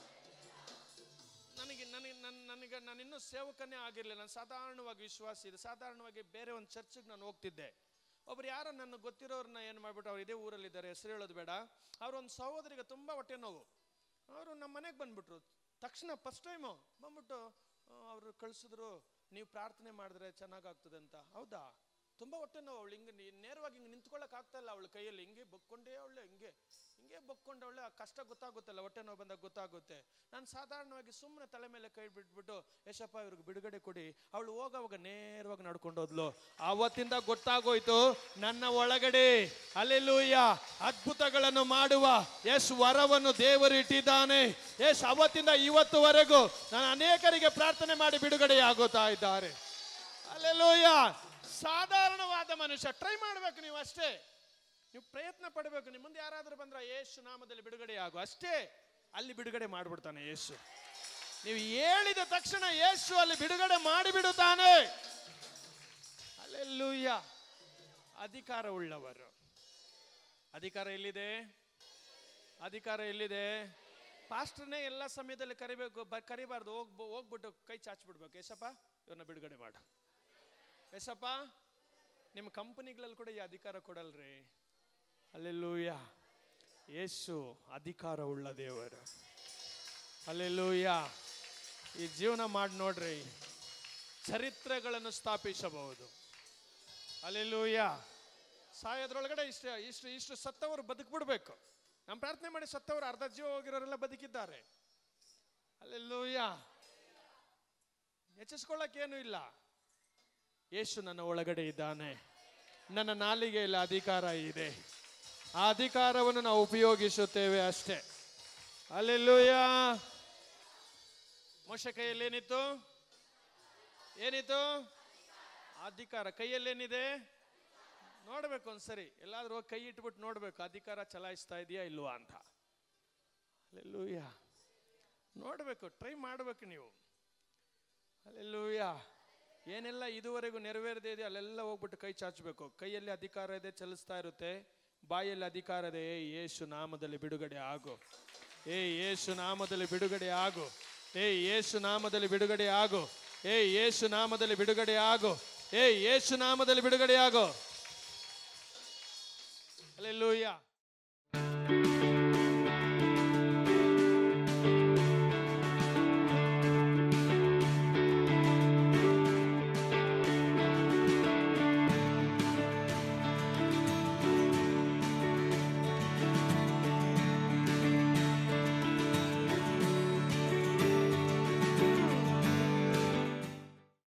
ನನಗೆ ನನಗೆ ನನ್ನ ನನಗೆ ನಾನು ಇನ್ನೂ ಸೇವಕನೇ ಆಗಿರಲಿಲ್ಲ ನಾನು ಸಾಧಾರಣವಾಗಿ ವಿಶ್ವಾಸ ಇದೆ ಸಾಧಾರಣವಾಗಿ ಬೇರೆ ಒಂದು ಚರ್ಚಿಗೆ ನಾನು ಹೋಗ್ತಿದ್ದೆ ಒಬ್ರು ಯಾರೋ ನನ್ನ ಗೊತ್ತಿರೋರನ್ನ ಏನು ಮಾಡ್ಬಿಟ್ಟು ಅವ್ರು ಇದೇ ಊರಲ್ಲಿದ್ದಾರೆ ಹೆಸರು ಹೇಳೋದು ಬೇಡ ಅವ್ರ ಒಂದು ಸಹೋದರಿಗೆ ತುಂಬ ಹೊಟ್ಟೆ ನೋವು ಅವರು ನಮ್ಮ ಮನೆಗೆ ಬಂದ್ಬಿಟ್ರು ತಕ್ಷಣ ಫಸ್ಟ್ ಟೈಮು ಬಂದ್ಬಿಟ್ಟು ಅವರು ಕಳಿಸಿದ್ರು ನೀವು ಪ್ರಾರ್ಥನೆ ಮಾಡಿದ್ರೆ ಚೆನ್ನಾಗಾಗ್ತದೆ ಅಂತ ಹೌದಾ ತುಂಬ ಹೊಟ್ಟೆ ನೋವು ಅವಳು ಹಿಂಗೆ ನೀ- ನೇರವಾಗಿ ಹಿಂಗೆ ನಿಂತ್ಕೊಳ್ಳೋಕೆ ಆಗ್ತಾ ಇಲ್ಲ ಅವಳ ಕೈಯಲ್ಲಿ ಹಿಂಗೆ ಬಕ್ಕೊಂಡೇ ಅವಳೆ ಹಿಂಗೆ ಹಿಂಗೆ ಬಕ್ಕೊಂಡವಳೆ ಆ ಕಷ್ಟ ಗೊತ್ತಾಗುತ್ತಲ್ಲ ಹೊಟ್ಟೆ ನೋವು ಬಂದಾಗ ಗೊತ್ತಾಗುತ್ತೆ ನಾನು ಸಾಧಾರಣವಾಗಿ ಸುಮ್ಮನೆ ತಲೆ ಮೇಲೆ ಕೈ ಬಿಟ್ಬಿಟ್ಟು ಯಶಪ್ಪ ಇವ್ರಿಗೆ ಬಿಡುಗಡೆ ಕೊಡಿ ಅವಳು ಹೋಗೋವಾಗ ನೇರವಾಗಿ ನಡ್ಕೊಂಡು ಹೋದ್ಲು ಆವತ್ತಿಂದ ಗೊತ್ತಾಗೋಯ್ತು ನನ್ನ ಒಳಗಡೆ ಅಲ್ಲೆಲ್ಲೂಯ್ಯ ಅದ್ಭುತಗಳನ್ನು ಮಾಡುವ ಎಸ್ ವರವನ್ನು ದೇವರು ಇಟ್ಟಿದ್ದಾನೆ ಎಸ್ ಅವತ್ತಿಂದ ಇವತ್ತುವರೆಗೂ ನಾನು ಅನೇಕರಿಗೆ ಪ್ರಾರ್ಥನೆ ಮಾಡಿ ಬಿಡುಗಡೆ ಆಗುತ್ತಾ ಇದ್ದಾರೆ ಅಲ್ಲೆಲ್ಲೂಯ್ಯ ಸಾಧಾರಣವಾದ ಮನುಷ್ಯ ಟ್ರೈ ಮಾಡ್ಬೇಕು ನೀವು ಅಷ್ಟೇ ನೀವು ಪ್ರಯತ್ನ ಪಡಬೇಕು ನಿಮ್ಮ ಮುಂದೆ ಯಾರಾದರೂ ಬಂದ್ರೆ ಯೇಸು ನಾಮದಲ್ಲಿ ಬಿಡುಗಡೆ ಆಗು ಅಷ್ಟೇ ಅಲ್ಲಿ ಬಿಡುಗಡೆ ಮಾಡಿಬಿಡ್ತಾನೆ ಯೇಸು ನೀವು ಹೇಳಿದ ತಕ್ಷಣ ಯೇಸು ಅಲ್ಲಿ ಬಿಡುಗಡೆ ಮಾಡಿಬಿಡುತ್ತಾನೆ ಅಲ್ಲೆಲ್ಲೂಯ್ಯ ಅಧಿಕಾರ ಉಳ್ಳವರು ಅಧಿಕಾರ ಎಲ್ಲಿದೆ ಅಧಿಕಾರ ಎಲ್ಲಿದೆ ಪಾಸ್ಟರ್ನೇ ಎಲ್ಲ ಸಮಯದಲ್ಲಿ ಕರಿಬೇಕು ಬ ಕರಿಬಾರ್ದು ಹೋಗ್ ಹೋಗ್ಬಿಟ್ಟು ಕೈ ಚಾಚ್ಬಿಡ್ಬೇಕು ಯಶಪ್ಪ ಇವ್ರನ್ನ ಬಿಡುಗಡೆ ಮಾಡು ಯಶಪ್ಪ ನಿಮ್ಮ ಕಂಪನಿಗಳಲ್ಲಿ ಕೂಡ ಈ ಅಧಿಕಾರ ಕೊಡಲ್ರಿ ಅಲ್ಲೆಲ್ಲೂಯ್ಯ ಯೇಸು ಅಧಿಕಾರ ಉಳ್ಳ ದೇವರು ಅಲ್ಲೆಲ್ಲೂಯ್ಯ ಈ ಜೀವನ ಮಾಡಿ ನೋಡ್ರಿ ಚರಿತ್ರೆಗಳನ್ನು ಸ್ಥಾಪಿಸಬಹುದು ಅಲ್ಲೆಲ್ಲೂಯ್ಯ ಸಾಯೋದ್ರೊಳಗಡೆ ಇಷ್ಟು ಇಷ್ಟು ಇಷ್ಟು ಸತ್ತವರು ಬದುಕ್ಬಿಡ್ಬೇಕು ನಮ್ಮ ಪ್ರಾರ್ಥನೆ ಮಾಡಿ ಸತ್ತವರು ಅರ್ಧ ಜೀವ ಹೋಗಿರೋರೆಲ್ಲ ಬದುಕಿದ್ದಾರೆ ಅಲ್ಲೆಲ್ಲೂಯ್ಯ ಹೆಚ್ಚಿಸ್ಕೊಳ್ಳೋಕ್ಕೇನು ಇಲ್ಲ ಯೇಸು ನನ್ನ ಒಳಗಡೆ ಇದ್ದಾನೆ ನನ್ನ ನಾಲಿಗೆಯಲ್ಲಿ ಅಧಿಕಾರ ಇದೆ ಆ ಅಧಿಕಾರವನ್ನು ನಾವು ಉಪಯೋಗಿಸುತ್ತೇವೆ ಅಷ್ಟೇ ಅಲ್ಲೆಲ್ಲೂಯ್ಯ ಮೋಶ ಕೈಯಲ್ಲಿ ಏನಿತ್ತು ಏನಿತ್ತು ಅಧಿಕಾರ ಕೈಯಲ್ಲೇನಿದೆ ನೋಡ್ಬೇಕು ಒಂದ್ಸರಿ ಎಲ್ಲಾದ್ರೂ ಹೋಗಿ ಕೈ ಇಟ್ಬಿಟ್ಟು ನೋಡ್ಬೇಕು ಅಧಿಕಾರ ಚಲಾಯಿಸ್ತಾ ಇದೆಯಾ ಇಲ್ವಾ ಅಂತ ಅಲ್ಲೆಲ್ಲೂಯ್ಯ ನೋಡ್ಬೇಕು ಟ್ರೈ ಮಾಡ್ಬೇಕು ನೀವು ಅಲ್ಲೆಲ್ಲೂಯ್ಯ ಏನೆಲ್ಲ ಇದುವರೆಗೂ ನೆರವೇರದೇ ಇದೆ ಅಲ್ಲೆಲ್ಲ ಹೋಗ್ಬಿಟ್ಟು ಕೈ ಚಾಚಬೇಕು ಕೈಯಲ್ಲಿ ಅಧಿಕಾರ ಇದೆ ಚಲಿಸ್ತಾ ಇರುತ್ತೆ ಬಾಯಲ್ಲಿ ಅಧಿಕಾರ ಇದೆ ಏ ಯೇಸು ನಾಮದಲ್ಲಿ ಬಿಡುಗಡೆ ಆಗು ಏ ಯೇಸು ನಾಮದಲ್ಲಿ ಬಿಡುಗಡೆ ಆಗು ಏ ಯೇಸು ನಾಮದಲ್ಲಿ ಬಿಡುಗಡೆ ಆಗು ಏ ಯೇಸು ನಾಮದಲ್ಲಿ ಬಿಡುಗಡೆ ಆಗು ಏ ಯೇಸು ನಾಮದಲ್ಲಿ ಬಿಡುಗಡೆ ಆಗು ಅಲ್ಲೆಲ್ಲೂಯ್ಯ